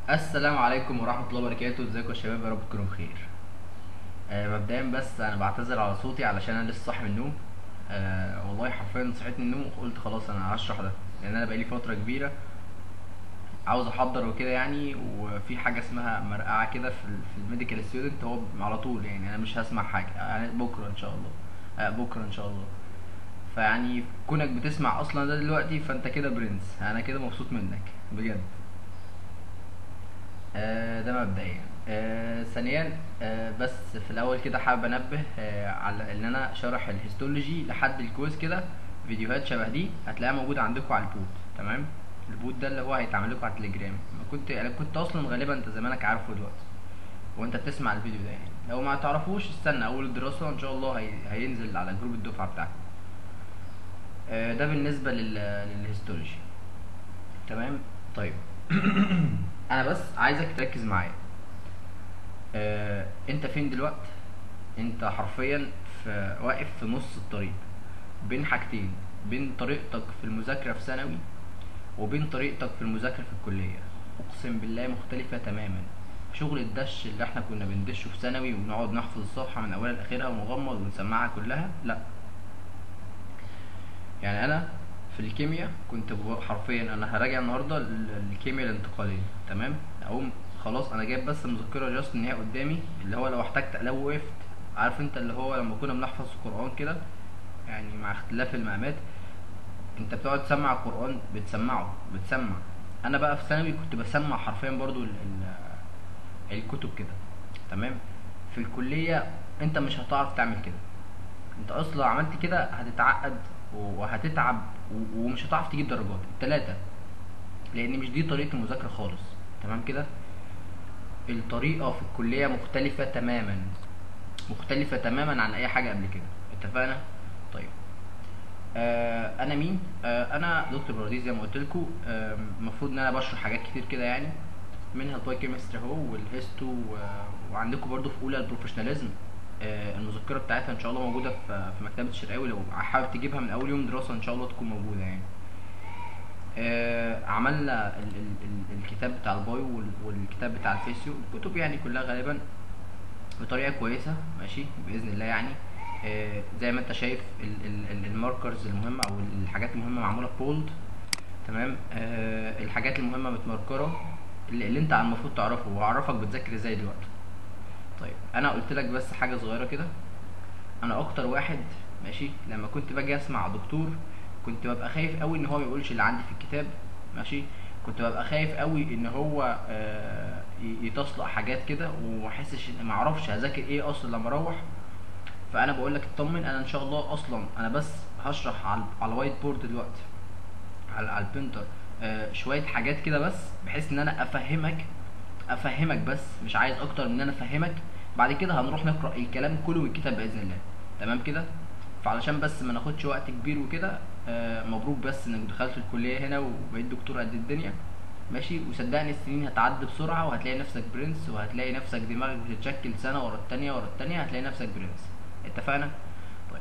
السلام عليكم ورحمة الله وبركاته ازيكم يا شباب يا رب تكونوا بخير آه مبدئيا بس انا بعتذر على صوتي علشان انا لسه صاحي من النوم آه والله حرفيا صحيت من النوم وقلت خلاص انا هشرح ده لان انا بقالي فترة كبيرة عاوز احضر وكده يعني وفي حاجة اسمها مرقعة كده في, ال- في الميديكال ستودنت هو على طول يعني انا مش هسمع حاجة يعني بكرة ان شاء الله آه بكرة ان شاء الله فيعني كونك بتسمع اصلا ده دلوقتي فانت كده برنس انا كده مبسوط منك بجد آه، ده مبدئيا آه، ثانيا آه، بس في الاول كده حابب انبه آه، على ان انا شارح الهيستولوجي لحد الكويز كده فيديوهات شبه دي هتلاقيها موجوده عندكم على البوت تمام البوت ده اللي هو هيتعمل لكم على التليجرام ما كنت انا كنت اصلا غالبا انت زمانك عارفه دلوقتي وانت بتسمع الفيديو ده يعني لو ما تعرفوش استنى اول الدراسه ان شاء الله هي... هينزل على جروب الدفعه بتاعكم آه، ده بالنسبه لل... للهيستولوجي تمام طيب انا بس عايزك تركز معايا آه، انت فين دلوقتي انت حرفيا في واقف في نص الطريق بين حاجتين بين طريقتك في المذاكرة في ثانوي وبين طريقتك في المذاكرة في الكلية اقسم بالله مختلفة تماما شغل الدش اللي احنا كنا بندشه في ثانوي ونقعد نحفظ الصفحة من اولها لاخرها ونغمض ونسمعها كلها لا يعني انا في الكيمياء كنت بغ- حرفيا انا هراجع النهارده ال- الكيمياء الانتقاليه تمام اقوم خلاص انا جايب بس مذكره جاست ان هي قدامي اللي هو لو احتجت لو وقفت عارف انت اللي هو لما كنا بنحفظ القران كده يعني مع اختلاف المقامات انت بتقعد تسمع القران بتسمعه بتسمع انا بقى في ثانوي كنت بسمع حرفيا برضو ال ال الكتب كده تمام في الكليه انت مش هتعرف تعمل كده انت اصلا لو عملت كده هتتعقد وهتتعب و- ومش هتعرف تجيب درجات التلاتة لان مش دي طريقة المذاكرة خالص تمام كده الطريقة في الكلية مختلفة تماما مختلفة تماما عن اي حاجة قبل كده اتفقنا طيب آه انا مين آه انا دكتور برديس زي ما قلت لكم المفروض ان انا بشرح حاجات كتير كده يعني منها الباي كيمستري اهو والهيستو و- وعندكم برضو في اولى البروفيشناليزم آه المذكره بتاعتها ان شاء الله موجوده في في مكتبه الشرقاوي لو حابب تجيبها من اول يوم دراسه ان شاء الله تكون موجوده يعني آه عملنا ال ال ال الكتاب بتاع البايو وال- والكتاب بتاع الفيسيو الكتب يعني كلها غالبا بطريقه كويسه ماشي باذن الله يعني آه زي ما انت شايف ال- ال- ال- الماركرز المهمه او الحاجات المهمه معموله بولد تمام آه الحاجات المهمه متمركره اللي, اللي انت المفروض تعرفه وهعرفك بتذاكر ازاي دلوقتي طيب انا قلت لك بس حاجه صغيره كده انا اكتر واحد ماشي لما كنت باجي اسمع دكتور كنت ببقى خايف قوي ان هو ما يقولش اللي عندي في الكتاب ماشي كنت ببقى خايف قوي ان هو آه، ي- يتصلق حاجات كده وما احسش ان ما اعرفش هذاكر ايه اصلا لما اروح فانا بقول لك اطمن انا ان شاء الله اصلا انا بس هشرح على على الوايت بورد دلوقتي على على البرينتر آه شويه حاجات كده بس بحيث ان انا افهمك افهمك بس مش عايز اكتر من ان انا افهمك بعد كده هنروح نقرا الكلام كله من الكتاب باذن الله تمام كده فعلشان بس ما ناخدش وقت كبير وكده آه مبروك بس انك دخلت الكليه هنا وبقيت دكتور قد الدنيا ماشي وصدقني السنين هتعدي بسرعه وهتلاقي نفسك برنس وهتلاقي نفسك دماغك بتتشكل سنه ورا التانيه ورا التانيه هتلاقي نفسك برنس اتفقنا طيب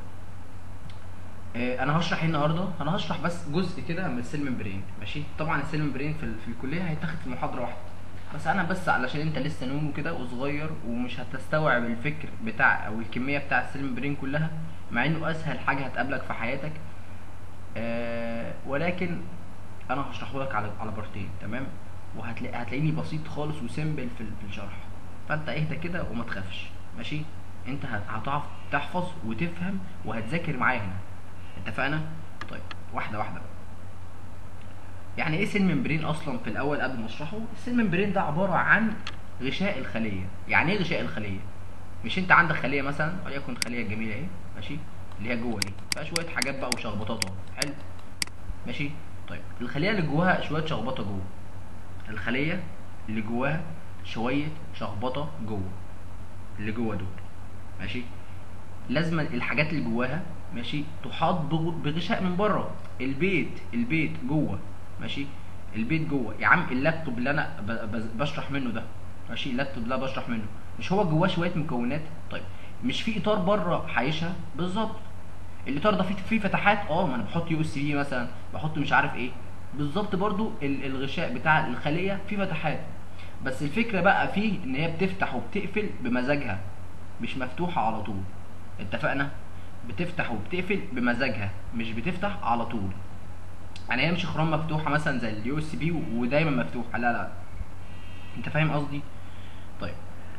آه، انا هشرح ايه النهارده انا هشرح بس جزء كده من السيل ممبرين ماشي طبعا السيل ممبرين في, ال- في الكليه هيتاخد في محاضره واحده بس انا بس علشان انت لسه نوم كده وصغير ومش هتستوعب الفكر بتاع او الكميه بتاع السيل ممبرين كلها مع انه اسهل حاجه هتقابلك في حياتك آه ولكن انا هشرحه لك على على بارتين تمام وهتلاقي هتلاقيني بسيط خالص وسيمبل في ال- في الشرح فانت اهدى كده وما تخافش ماشي انت هت- هتعرف تحفظ وتفهم وهتذاكر معايا هنا اتفقنا طيب واحده واحده بقى يعني ايه سيل ممبرين اصلا في الاول قبل ما اشرحه السيل ممبرين ده عباره عن غشاء الخليه يعني ايه غشاء الخليه مش انت عندك خليه مثلا وليكن خليه جميله اهي ماشي اللي هي جوه دي فيها شويه حاجات بقى وشخبطات اهو حلو ماشي طيب الخليه اللي جواها شويه شخبطه جوه الخليه اللي جواها شويه شخبطه جوه اللي جوه دول ماشي لازم الحاجات اللي جواها ماشي تحاط بغ- بغشاء من بره البيت البيت جوه ماشي البيت جوه يا عم اللابتوب اللي انا ب- بز- بشرح منه ده ماشي اللابتوب اللي انا بشرح منه مش هو جواه شويه مكونات طيب مش في اطار بره حايشها بالظبط الاطار ده فيه فيه فتحات اه ما انا بحط يو اس بي مثلا بحط مش عارف ايه بالظبط برضو ال- الغشاء بتاع الخليه فيه فتحات بس الفكره بقى فيه ان هي بتفتح وبتقفل بمزاجها مش مفتوحه على طول اتفقنا بتفتح وبتقفل بمزاجها مش بتفتح على طول يعني هي مش خرام مفتوحه مثلا زي اليو اس بي ودايما مفتوحه لا لا انت فاهم قصدي طيب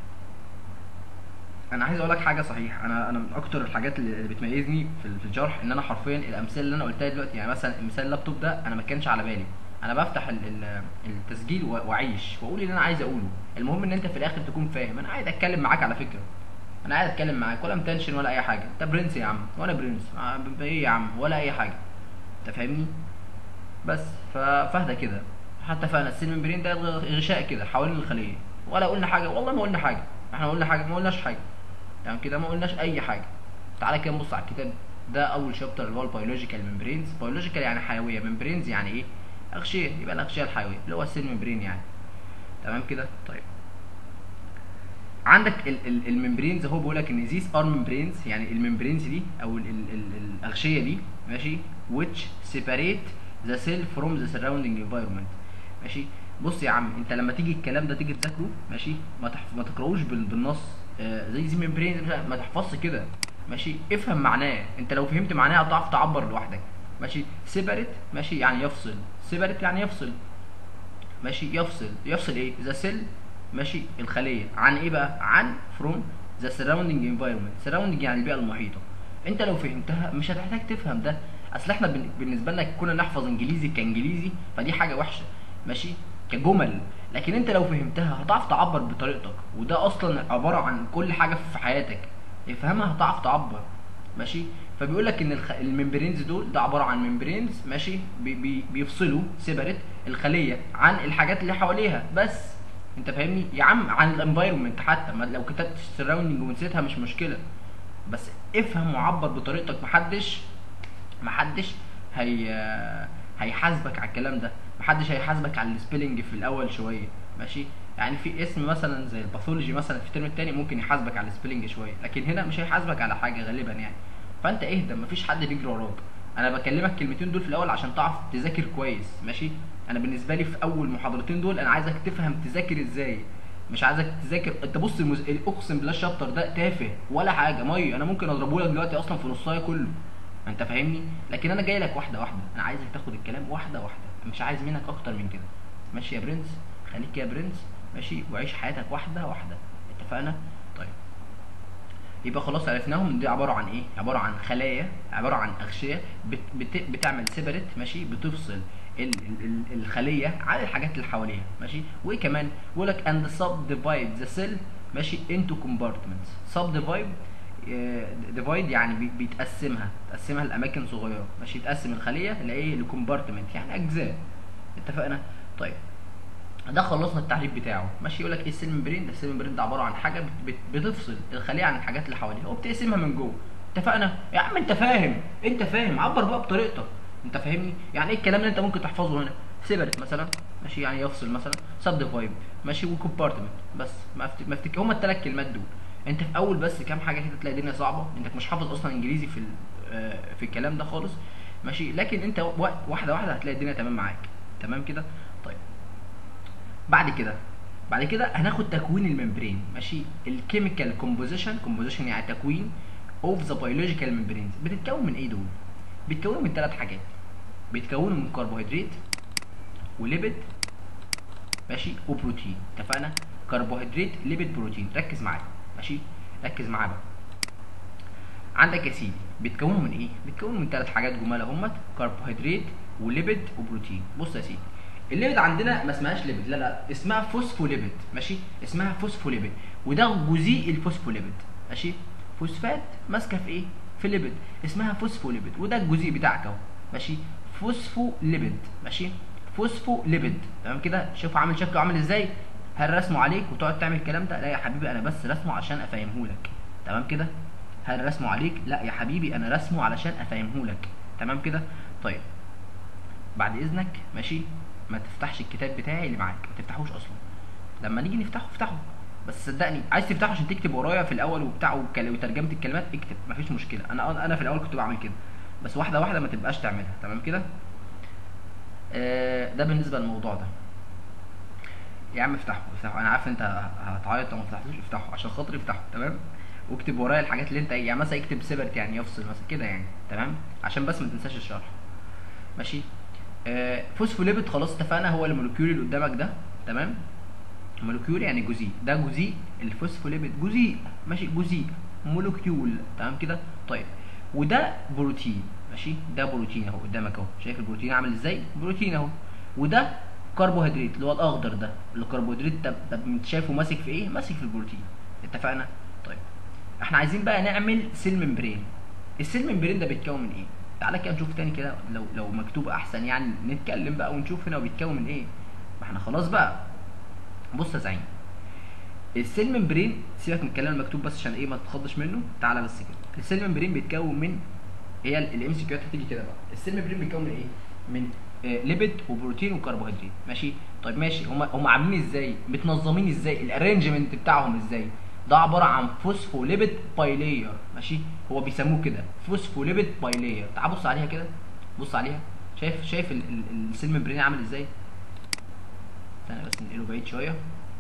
انا عايز اقول لك حاجه صحيح انا انا من اكتر الحاجات اللي اللي بتميزني في ال- في الشرح ان انا حرفيا الامثله اللي انا قلتها دلوقتي يعني مثلا مثال اللابتوب ده انا ما كانش على بالي انا بفتح ال- ال- التسجيل و- واعيش واقول اللي انا عايز اقوله المهم ان انت في الاخر تكون فاهم انا قاعد اتكلم معاك على فكره انا قاعد اتكلم معاك ولا متنشن ولا اي حاجه انت برنس يا عم وانا برنس آه، ب- ايه يا عم ولا اي حاجه انت فاهمني بس ف- فاهدى كده حتى فعلا السيل ممبرين ده غ- غشاء كده حوالين الخليه ولا قلنا حاجه والله ما قلنا حاجه احنا قلنا حاجه ما قلناش حاجه تمام كده ما قلناش اي حاجه تعالى كده نبص على الكتاب ده اول شابتر اللي هو البيولوجيكال ممبرينز بيولوجيكال يعني حيويه ممبرينز يعني ايه اغشيه يبقى الاغشيه الحيويه اللي هو السيل ممبرين يعني تمام كده طيب عندك ال- ال- الممبرينز هو بيقول لك ان these are membranes يعني الممبرينز دي او ال ال ال الاغشيه دي ماشي which separate the cell from the surrounding environment ماشي بص يا عم انت لما تيجي الكلام ده تيجي تذاكره ماشي ما تحف... ما تقراوش بال... بالنص آه زي زي ممبرينز ما تحفظش كده ماشي افهم معناه انت لو فهمت معناه هتعرف تعبر لوحدك ماشي سيبريت ماشي يعني يفصل سيبريت يعني يفصل ماشي يفصل يفصل ايه ذا سيل ماشي الخليه عن ايه بقى عن فروم ذا سراوندينج انفايرمنت سراوندينج يعني البيئه المحيطه انت لو فهمتها مش هتحتاج تفهم ده اصل احنا بن- بالنسبه لنا كنا نحفظ انجليزي كانجليزي فدي حاجه وحشه ماشي كجمل لكن انت لو فهمتها هتعرف تعبر بطريقتك وده اصلا عباره عن كل حاجه في حياتك افهمها هتعرف تعبر ماشي فبيقول لك ان الخ... الممبرينز دول ده عباره عن ممبرينز ماشي بي... بي... بيفصلوا سيبريت الخليه عن الحاجات اللي حواليها بس انت فاهمني يا عم عن الانفايرمنت حتى ما لو كتبت السراوندنج ونسيتها مش مشكله بس افهم وعبر بطريقتك محدش محدش هي هيحاسبك على الكلام ده محدش هيحاسبك على السبيلنج في الاول شويه ماشي يعني في اسم مثلا زي الباثولوجي مثلا في الترم التاني ممكن يحاسبك على السبيلنج شويه لكن هنا مش هيحاسبك على حاجه غالبا يعني فانت اهدى مفيش حد بيجري وراك انا بكلمك الكلمتين دول في الاول عشان تعرف تذاكر كويس ماشي انا بالنسبه لي في اول محاضرتين دول انا عايزك تفهم تذاكر ازاي مش عايزك تذاكر انت بص المز... اقسم بالله الشابتر ده تافه ولا حاجه ميه انا ممكن اضربه لك دلوقتي اصلا في نصايه كله انت فاهمني لكن انا جاي لك واحده واحده انا عايزك تاخد الكلام واحده واحده مش عايز منك اكتر من كده ماشي يا برنس خليك يا برنس ماشي وعيش حياتك واحده واحده اتفقنا طيب يبقى خلاص عرفناهم ان دي عباره عن ايه عباره عن خلايا عباره عن اغشيه بت بت بتعمل سيبريت ماشي بتفصل ال ال ال الخليه عن الحاجات اللي حواليها ماشي وايه كمان بيقول لك and subdivide the cell ماشي into compartments subdivide ديفايد يعني بي- بيتقسمها تقسمها لاماكن صغيره ماشي تقسم الخليه لايه لكومبارتمنت يعني اجزاء اتفقنا طيب ده خلصنا التعريف بتاعه ماشي يقول لك ايه السيل ممبرين ده السيل ممبرين ده عباره عن حاجه بت- بت- بتفصل الخليه عن الحاجات اللي حواليها وبتقسمها من جوه اتفقنا يا عم انت فاهم انت فاهم عبر بقى بطريقتك انت فاهمني يعني ايه الكلام اللي انت ممكن تحفظه هنا سيبرت مثلا ماشي يعني يفصل مثلا سب ديفايد ماشي وكومبارتمنت بس ما افت... ما افتكر هما الثلاث كلمات دول انت في اول بس كام حاجه كده تلاقي الدنيا صعبه انك مش حافظ اصلا انجليزي في ال... آه، في الكلام ده خالص ماشي لكن انت وقت واحده واحده هتلاقي الدنيا تمام معاك تمام كده طيب بعد كده بعد كده هناخد تكوين الممبرين ماشي الكيميكال كومبوزيشن كومبوزيشن يعني تكوين اوف ذا بيولوجيكال ممبرينز بتتكون من ايه دول بيتكونوا من ثلاث حاجات بيتكونوا من كربوهيدرات وليبيد ماشي وبروتين اتفقنا كربوهيدرات ليبيد بروتين ركز معايا ماشي ركز معايا بقى عندك يا سيدي بيتكونوا من ايه بيتكونوا من ثلاث حاجات جمال همت كربوهيدرات وليبيد وبروتين بص يا سيدي الليبيد عندنا ما اسمهاش ليبيد لا لا اسمها فوسفوليبيد ماشي اسمها فوسفوليبيد وده جزيء الفوسفوليبيد ماشي فوسفات ماسكه في ايه في ليبيد اسمها فوسفوليبيد وده الجزيء بتاعك اهو ماشي فوسفوليبيد ماشي فوسفوليبيد تمام كده شوف عامل شكله عامل ازاي هل رسمه عليك وتقعد تعمل الكلام ده لا يا حبيبي انا بس رسمه عشان افهمهولك تمام كده هل رسمه عليك لا يا حبيبي انا رسمه علشان افهمهولك تمام كده طيب بعد اذنك ماشي ما تفتحش الكتاب بتاعي اللي معاك ما تفتحوش اصلا لما نيجي نفتحه افتحه بس صدقني عايز تفتحه عشان تكتب ورايا في الاول وبتاع وكل- وترجمه الكلمات اكتب مفيش مشكله انا انا في الاول كنت بعمل كده بس واحده واحده ما تبقاش تعملها تمام كده آه ده بالنسبه للموضوع ده يا عم افتحه افتحه انا عارف انت هتعيط لو ما فتحتوش افتحه عشان خاطري افتحه تمام واكتب ورايا الحاجات اللي انت يعني مثلا اكتب سيبرت يعني يفصل مثلا كده يعني تمام عشان بس ما تنساش الشرح ماشي آه فوسفوليبيد خلاص اتفقنا هو المولكيول اللي قدامك ده تمام مولكيول يعني جزيء ده جزيء الفوسفوليبيد جزيء ماشي جزيء مولكيول تمام كده طيب وده بروتين ماشي ده بروتين اهو قدامك اهو شايف البروتين عامل ازاي بروتين اهو وده كربوهيدرات اللي هو الاخضر ده الكربوهيدرات ده, ده انت شايفه ماسك في ايه ماسك في البروتين اتفقنا طيب احنا عايزين بقى نعمل سيل ممبرين السيل ممبرين ده بيتكون من ايه تعالى كده نشوف تاني كده لو لو مكتوب احسن يعني نتكلم بقى ونشوف هنا بيتكون من ايه ما احنا خلاص بقى بص يا زعيم السيل ممبرين سيبك من الكلام المكتوب بس عشان ايه ما تتخضش منه تعالى بس كده السيل ممبرين بيتكون من هي الام سي كيو هتيجي كده بقى السيل ممبرين بيتكون من ايه من آه ليبيد وبروتين وكربوهيدرات ماشي طيب ماشي هم هم عاملين ازاي متنظمين ازاي الارينجمنت بتاعهم ازاي ده عباره عن فوسفوليبيد بايلير ماشي هو بيسموه كده فوسفوليبيد بايلير تعال بص عليها كده بص عليها شايف شايف السيل ممبرين عامل ازاي استنى بس ننقله بعيد شويه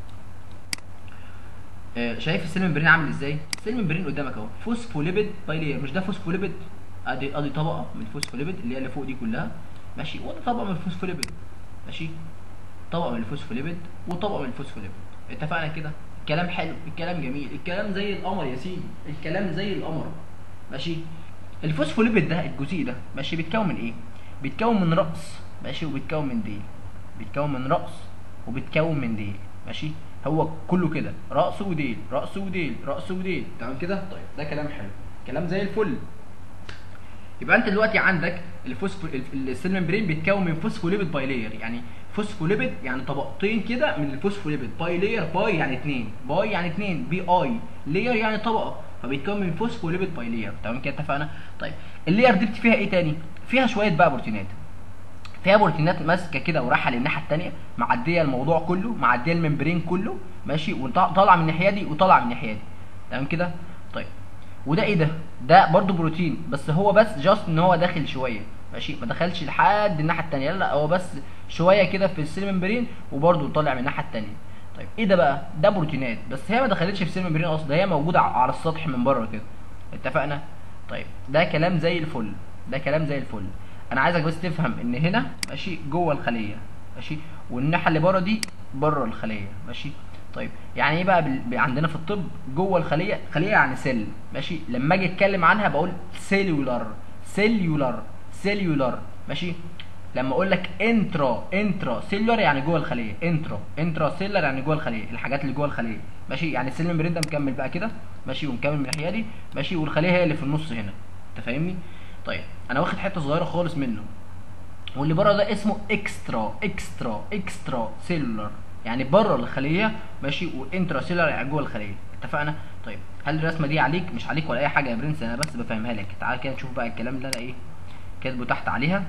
آه شايف السيل ممبرين عامل ازاي السيل ممبرين قدامك اهو فوسفوليبيد بايلير مش ده فوسفوليبيد ادي ادي طبقه من الفوسفوليبيد اللي هي اللي فوق دي كلها ماشي وده طبقه من الفوسفوليبيد ماشي طبقه من الفوسفوليبيد وطبقه من الفوسفوليبيد اتفقنا كده الكلام حلو الكلام جميل الكلام زي القمر يا سيدي الكلام زي القمر ماشي الفوسفوليبيد ده الجزيء ده ماشي بيتكون من ايه بيتكون من رأس ماشي وبيتكون من ديل بيتكون من رأس وبيتكون من ديل ماشي هو كله كده رأس وديل رأس وديل رأس وديل تمام كده طيب ده كلام حلو كلام زي الفل يبقى انت دلوقتي عندك الفوسفو السيل ممبرين بيتكون من فوسفوليبيد بايلير يعني فوسفوليبيد يعني طبقتين كده من الفوسفوليبيد بايلير باي يعني اتنين باي يعني اتنين بي اي لير يعني طبقه فبيتكون من فوسفوليبيد بايلير تمام كده اتفقنا طيب اللير دي فيها ايه تاني فيها شويه بقى بروتينات فيها بروتينات ماسكه كده ورايحه للناحيه الثانيه معديه الموضوع كله معديه الممبرين كله ماشي وطالعه من الناحيه دي وطالعه من الناحيه دي تمام كده طيب وده ايه ده ده برضو بروتين بس هو بس جاست ان هو داخل شويه ماشي ما دخلش لحد الناحيه الثانيه لا هو بس شويه كده في السيل ممبرين وبرضو طالع من الناحيه الثانيه طيب ايه ده بقى ده بروتينات بس هي ما دخلتش في السيل ممبرين اصلا هي موجوده على السطح من بره كده اتفقنا طيب ده كلام زي الفل ده كلام زي الفل انا عايزك بس تفهم ان هنا ماشي جوه الخليه ماشي والناحيه اللي بره دي بره الخليه ماشي طيب يعني ايه بقى بال... عندنا في الطب جوه الخليه خليه يعني سيل ماشي لما اجي اتكلم عنها بقول سيلولار سيلولار سيلولار ماشي لما اقول لك انترا انترا سيلولار يعني جوه الخليه انترا انترا سيلولار يعني جوه الخليه الحاجات اللي جوه الخليه ماشي يعني السيل ممبرين ده مكمل بقى كده ماشي ومكمل من الناحيه دي ماشي والخليه هي اللي في النص هنا انت فاهمني طيب انا واخد حته صغيره خالص منه واللي بره ده اسمه اكسترا اكسترا اكسترا سيلولار يعني بره الخليه ماشي وانترا سيلولار يعني جوه الخليه اتفقنا طيب هل الرسمه دي عليك مش عليك ولا اي حاجه يا برنس انا بس بفهمها لك تعال كده نشوف بقى الكلام اللي انا ايه كاتبه تحت عليها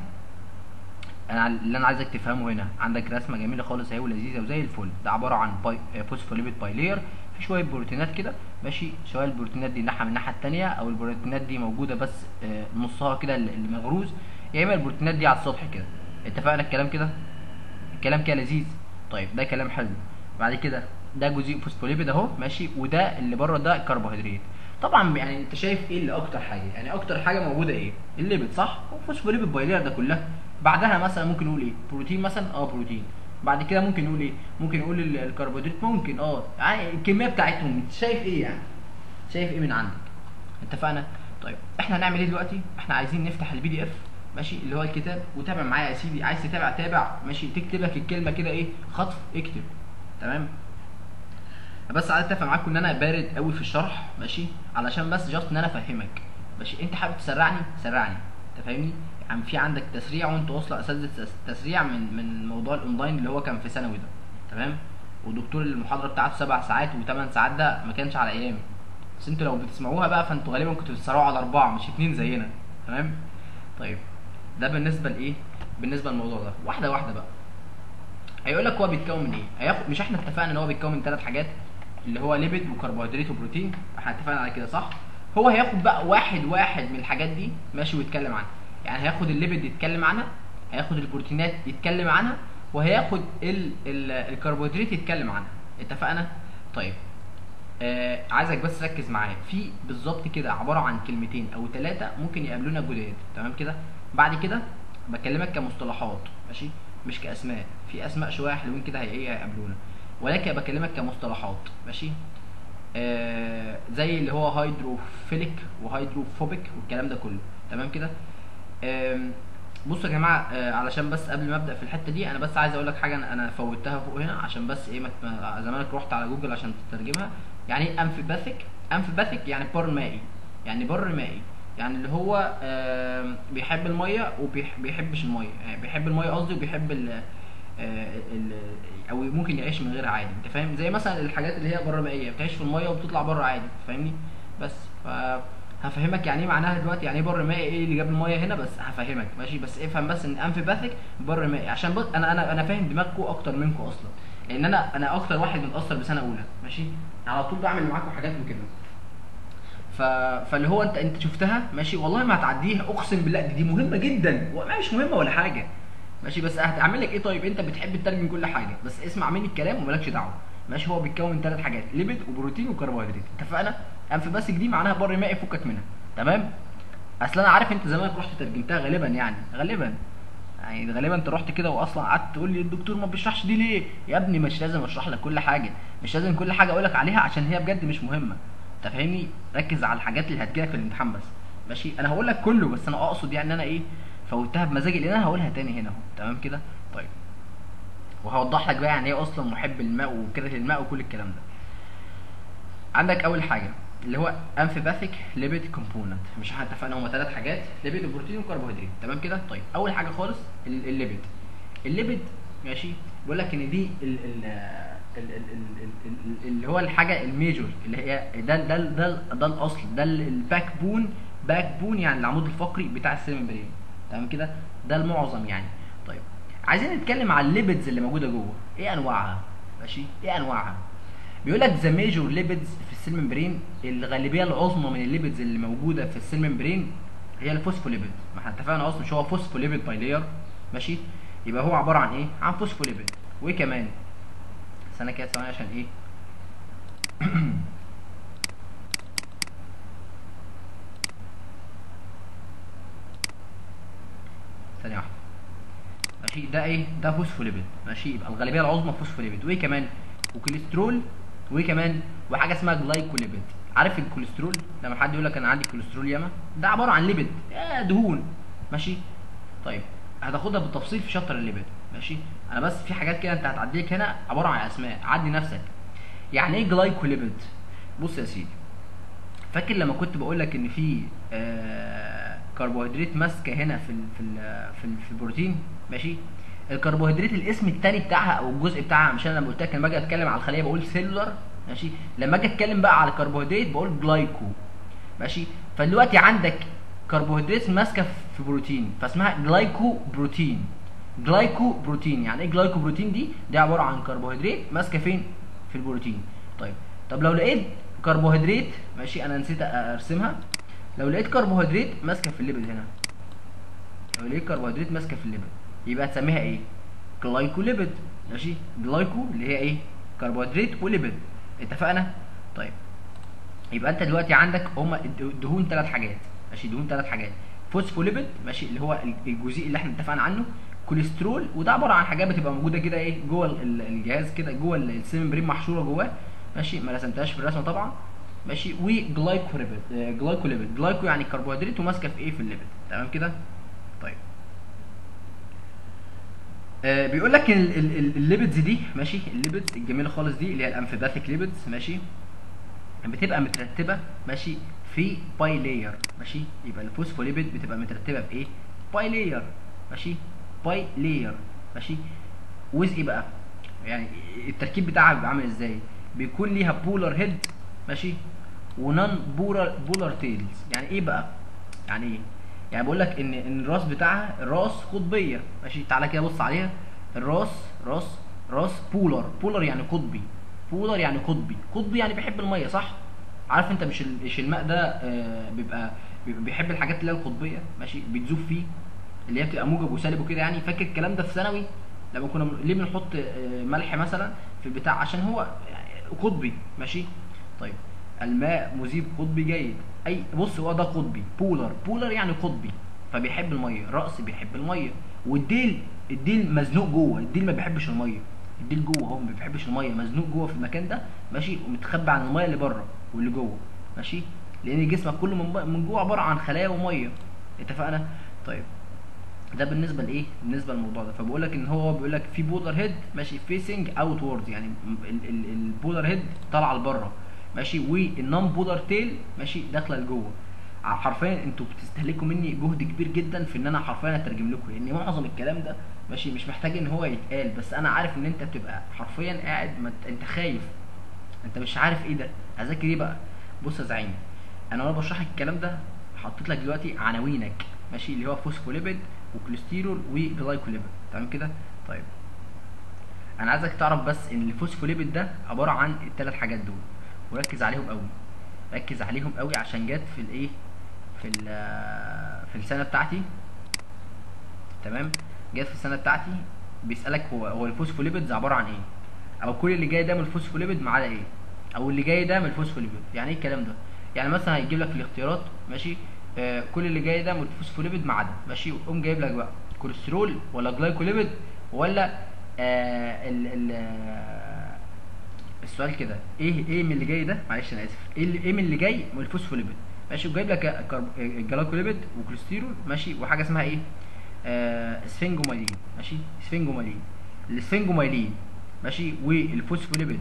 انا اللي انا عايزك تفهمه هنا عندك رسمه جميله خالص اهي ولذيذه وزي الفل ده عباره عن باي فوسفوليبيد بايلير في شويه بروتينات كده ماشي سواء البروتينات دي ناحيه من الناحيه الثانيه او البروتينات دي موجوده بس نصها كده اللي مغروز يا اما البروتينات دي على السطح كده اتفقنا الكلام كده الكلام كده لذيذ طيب ده كلام حلو بعد كده ده جزيء فوسفوليبيد اهو ماشي وده اللي بره ده كربوهيدرات طبعا يعني انت شايف ايه اللي اكتر حاجه يعني اكتر حاجه موجوده ايه الليبيد صح والفوسفوليبيد بايلير ده كلها بعدها مثلا ممكن نقول ايه بروتين مثلا اه بروتين بعد كده ممكن نقول ايه ممكن نقول الكربوهيدرات ممكن اه يعني الكميه بتاعتهم انت شايف ايه يعني شايف ايه من عندك اتفقنا طيب احنا هنعمل ايه دلوقتي احنا عايزين نفتح البي دي اف ماشي اللي هو الكتاب وتابع معايا يا سيدي عايز تتابع تابع ماشي تكتب لك الكلمه كده ايه خطف اكتب تمام بس عايز اتفق معاكم ان انا بارد قوي في الشرح ماشي علشان بس جاست ان انا افهمك ماشي انت حابب تسرعني سرعني انت فاهمني يعني في عندك تسريع وانت اصلا اساتذه تسريع من من موضوع الاونلاين اللي هو كان في ثانوي ده تمام ودكتور المحاضره بتاعته سبع ساعات وثمان ساعات ده ما كانش على ايامي بس انتوا لو بتسمعوها بقى فانتوا غالبا كنتوا بتسرعوا على اربعه مش اتنين زينا تمام طيب ده بالنسبه لايه بالنسبه للموضوع ده واحده واحده بقى هيقول لك هو بيتكون من ايه هياخد مش احنا اتفقنا ان هو بيتكون من ثلاث حاجات اللي هو ليبيد وكربوهيدرات وبروتين احنا اتفقنا على كده صح هو هياخد بقى واحد واحد من الحاجات دي ماشي ويتكلم عنها يعني هياخد الليبيد يتكلم عنها هياخد البروتينات يتكلم عنها وهياخد ال ال الكربوهيدرات يتكلم عنها اتفقنا طيب آه عايزك بس ركز معايا في بالظبط كده عباره عن كلمتين او ثلاثه ممكن يقابلونا جداد تمام كده بعد كده بكلمك كمصطلحات ماشي مش كاسماء في اسماء شويه حلوين كده هي ايه هيقابلونا ولكن بكلمك كمصطلحات ماشي آه زي اللي هو هيدروفيليك وهيدروفوبيك والكلام ده كله تمام كده آم، بصوا يا جماعه آه علشان بس قبل ما ابدا في الحته دي انا بس عايز اقول لك حاجه انا أنا فوتها فوق هنا عشان بس ايه ما ما- زمانك رحت على جوجل عشان تترجمها يعني ايه امفيباثيك امفيباثيك يعني بر مائي يعني بر مائي يعني اللي هو آم، بيحب الميه وبيحبش الميه يعني بيحب الميه قصدي وبيحب ال آه، ال- او ممكن يعيش من غيرها عادي انت فاهم زي مثلا الحاجات اللي هي بره مائيه بتعيش في الميه وبتطلع بره عادي فاهمني بس ف هفهمك يعني ايه معناها دلوقتي يعني ايه بر مائي ايه اللي جاب الميه هنا بس هفهمك ماشي بس افهم بس ان امفيباثيك بر مائي عشان بص انا انا انا فاهم دماغكم اكتر منكم اصلا لان انا انا اكتر واحد متاثر بسنه اولى ماشي على طول بعمل معاكم حاجات وكده ف... فاللي هو انت انت شفتها ماشي والله ما هتعديها اقسم بالله دي, دي مهمه جدا وما مش مهمه ولا حاجه ماشي بس هتعمل لك ايه طيب انت بتحب تترجم كل حاجه بس اسمع مني الكلام ومالكش دعوه ماشي هو بيتكون من ثلاث حاجات ليبيد وبروتين وكربوهيدرات اتفقنا امفيباسيك دي معناها بر مائي فكك منها تمام اصل انا عارف انت زمانك رحت ترجمتها غالبا يعني غالبا يعني غالبا انت رحت كده واصلا قعدت تقول لي الدكتور ما بيشرحش دي ليه يا ابني مش لازم اشرح لك كل حاجه مش لازم كل حاجه اقول لك عليها عشان هي بجد مش مهمه انت فاهمني ركز على الحاجات اللي هتجيلك في الامتحان بس ماشي انا هقول لك كله بس انا اقصد يعني ان انا ايه فوتها بمزاجي لان انا هقولها تاني هنا اهو تمام كده طيب وهوضح لك بقى يعني ايه اصلا محب الماء وكره الماء وكل الكلام ده عندك اول حاجه اللي هو امفيباثيك ليبيد كومبوننت مش احنا اتفقنا هما ثلاث حاجات ليبيد وبروتين وكربوهيدرات تمام كده طيب اول حاجه خالص ال- الليبيد الليبيد ماشي بيقول لك ان دي ال ال ال- ال- ال- ال- ال- اللي هو الحاجه الميجور اللي هي ده ده ده ده الاصل ده الباك بون باك بون يعني العمود الفقري بتاع السيل ممبرين تمام كده ده المعظم يعني طيب عايزين نتكلم على الليبيدز اللي موجوده جوه ايه انواعها ماشي ايه انواعها بيقول لك ذا ميجور ليبيدز في السيل ممبرين الغالبيه العظمى من الليبيدز اللي موجوده في السيل ممبرين هي الفوسفوليبيد ما احنا اتفقنا اصلا مش هو فوسفوليبيد باي لاير ماشي يبقى هو عباره عن ايه عن فوسفوليبيد وايه كمان استنى كده ثواني عشان ايه ثانيه واحده ماشي ده ايه ده فوسفوليبيد ماشي يبقى الغالبيه العظمى فوسفوليبيد وايه كمان وكوليسترول وايه كمان وحاجه اسمها جلايكوليبيد عارف الكوليسترول لما حد يقول لك انا عندي كوليسترول ياما ده عباره عن ليبيد آه دهون ماشي طيب هتاخدها بالتفصيل في شابتر الليبيد ماشي انا بس في حاجات كده انت هتعديك هنا عباره عن اسماء عدي نفسك يعني ايه جلايكوليبيد بص يا سيدي فاكر لما كنت بقول لك ان في آه كربوهيدرات ماسكه هنا في ال في ال في, ال في البروتين ماشي الكربوهيدرات الاسم الثاني بتاعها او الجزء بتاعها مش انا لما قلت لك لما اجي اتكلم على الخليه بقول سيلولر ماشي لما اجي اتكلم بقى على الكربوهيدرات بقول جلايكو ماشي فدلوقتي عندك كربوهيدرات ماسكه في بروتين فاسمها جلايكو بروتين جلايكو بروتين يعني ايه جلايكو بروتين دي دي عباره عن كربوهيدرات ماسكه فين في البروتين طيب طب لو لقيت كربوهيدرات ماشي انا نسيت ارسمها لو لقيت كربوهيدرات ماسكه في الليبيد هنا لو لقيت كربوهيدرات ماسكه في الليبيد يبقى تسميها ايه جلايكوليبيد ماشي جلايكو اللي هي ايه كربوهيدرات وليبيد اتفقنا طيب يبقى انت دلوقتي عندك هما الدهون ثلاث حاجات ماشي دهون ثلاث حاجات فوسفوليبيد ماشي اللي هو الجزيء اللي احنا اتفقنا عنه كوليسترول وده عباره عن حاجات بتبقى موجوده كده ايه جوه ال- الجهاز كده جوه السيل ممبرين محشوره جواه ماشي ما رسمتهاش في الرسمه طبعا ماشي وجلايكوليبيد آه، جلايكوليبيد جلايكو يعني كربوهيدرات وماسكه في ايه في الليبيد تمام كده طيب آه بيقول لك ان ال- ال- ال- الليبيدز دي ماشي الليبيدز الجميله خالص دي اللي هي الامفيباثيك ليبيدز ماشي بتبقى مترتبه ماشي في باي لاير ماشي يبقى الفوسفوليبيد بتبقى مترتبه في ايه باي لاير ماشي باي لاير ماشي ويز ايه بقى يعني التركيب بتاعها بيبقى عامل ازاي بيكون ليها بولر هيد ماشي ونون بولر بولر تيلز يعني ايه بقى يعني ايه يعني بقول لك ان ان الراس بتاعها الراس قطبيه ماشي تعالى كده بص عليها الراس راس راس بولر بولر يعني قطبي بولر يعني قطبي قطبي يعني بيحب الميه صح عارف انت مش ال- مش الماء ده آه، بيبقى بيبقى بيحب الحاجات اللي هي القطبيه ماشي بتذوب فيه اللي هي بتبقى موجب وسالب وكده يعني فاكر الكلام ده في ثانوي لما كنا بن- ليه بنحط آه، ملح مثلا في البتاع عشان هو يعني قطبي ماشي طيب الماء مذيب قطبي جيد اي بص هو ده قطبي بولر بولر يعني قطبي فبيحب الميه الراس بيحب الميه والديل الديل مزنوق جوه الديل ما بيحبش الميه الديل جوه هو ما بيحبش الميه مزنوق جوه في المكان ده ماشي ومتخبي عن الميه اللي بره واللي جوه ماشي لان جسمك كله من ب- من جوه عباره عن خلايا وميه اتفقنا طيب ده بالنسبه لايه بالنسبه للموضوع ده فبقول لك ان هو بيقول لك في بولر هيد ماشي فيسنج اوت وورد يعني البولر هيد طالعه لبره ماشي والنون بولر تيل ماشي داخله لجوه ع- حرفيا انتوا بتستهلكوا مني جهد كبير جدا في ان انا حرفيا اترجم لكم لان معظم الكلام ده ماشي مش محتاج ان هو يتقال بس انا عارف ان انت بتبقى حرفيا قاعد ما انت- انت خايف انت مش عارف ايه ده اذاكر ايه بقى بص يا زعيم انا وانا بشرح لك الكلام ده حطيت لك دلوقتي عناوينك ماشي اللي هو فوسفوليبيد وكوليسترول وجلايكوليبيد تمام كده طيب انا عايزك تعرف بس ان الفوسفوليبيد ده عباره عن الثلاث حاجات دول وركز عليهم قوي ركز عليهم قوي عشان جت في الايه في ال في السنه بتاعتي تمام جت في السنه بتاعتي بيسالك هو هو الفوسفوليبيدز عباره عن ايه او كل اللي جاي ده من الفوسفوليبيد ما عدا ايه او اللي جاي ده من الفوسفوليبيد يعني ايه الكلام ده يعني مثلا هيجيب لك في الاختيارات ماشي آه كل اللي جاي ده من الفوسفوليبيد ما عدا ماشي ويقوم جايب لك بقى كوليسترول ولا جلايكوليبيد ولا آه ال ال آه السؤال كده ايه ايه من اللي جاي ده معلش انا اسف ايه اللي- ايه من اللي جاي من الفوسفوليبيد ماشي وجايب لك كارب- الجلايكوليبيد وكوليسترول ماشي وحاجه اسمها ايه آه سفنجومايلين ماشي سفنجومايلين السفنجومايلين ماشي والفوسفوليبيد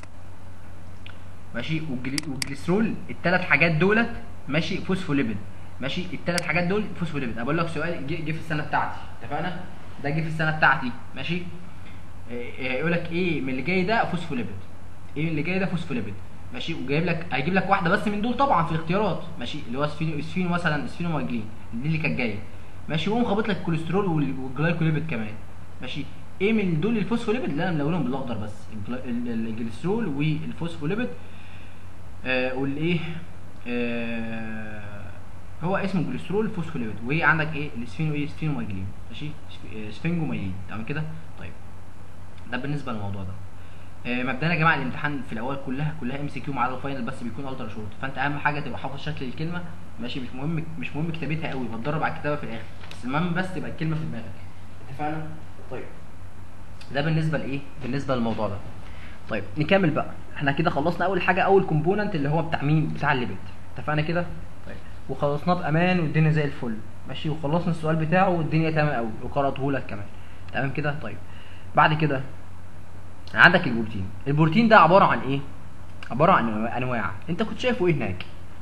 ماشي والجلي- والجليسرول الثلاث حاجات دولت ماشي فوسفوليبيد ماشي الثلاث حاجات دول فوسفوليبيد انا بقول لك سؤال جه جه في السنه بتاعتي اتفقنا ده جه في السنه بتاعتي ماشي يقول لك ايه من اللي جاي ده فوسفوليبيد ايه من اللي جاي ده فوسفوليبيد ماشي وجايب لك هيجيب لك واحده بس من دول طبعا في الاختيارات ماشي اللي هو سفينو سفينو مثلا سفينو مايجلين دي اللي كانت جايه ماشي وقوم خابط لك الكوليسترول وال- والجلايكوليبيد كمان ماشي ايه من دول الفوسفوليبيد اللي انا ملونهم بالاخضر بس الجلا- ال- ال- الجليسرول والفوسفوليبيد آه والايه آه هو اسمه جليسرول فوسفوليبيد وهي عندك ايه السفينو ايه سفينو مايجلين ماشي سف- آه، سفنجومايلين تمام كده طيب ده بالنسبه للموضوع ده آه، مبدئيا يا جماعه الامتحان في الاول كلها كلها ام سي كيو مع الفاينل بس بيكون الترا شورت فانت اهم حاجه تبقى حافظ شكل الكلمه ماشي مش مهم مش مهم كتابتها قوي بتدرب على الكتابه في الاخر بس المهم بس تبقى الكلمه في دماغك اتفقنا طيب ده بالنسبه لايه بالنسبه للموضوع ده طيب نكمل بقى احنا كده خلصنا اول حاجه اول كومبوننت اللي هو بتاع مين بتاع الليبيد اتفقنا كده طيب وخلصناه بامان والدنيا زي الفل ماشي وخلصنا السؤال بتاعه والدنيا تمام قوي وقراته لك كمان تمام كده طيب بعد كده عندك البروتين البروتين ده عباره عن ايه عباره عن انواع انت كنت شايفه ايه هناك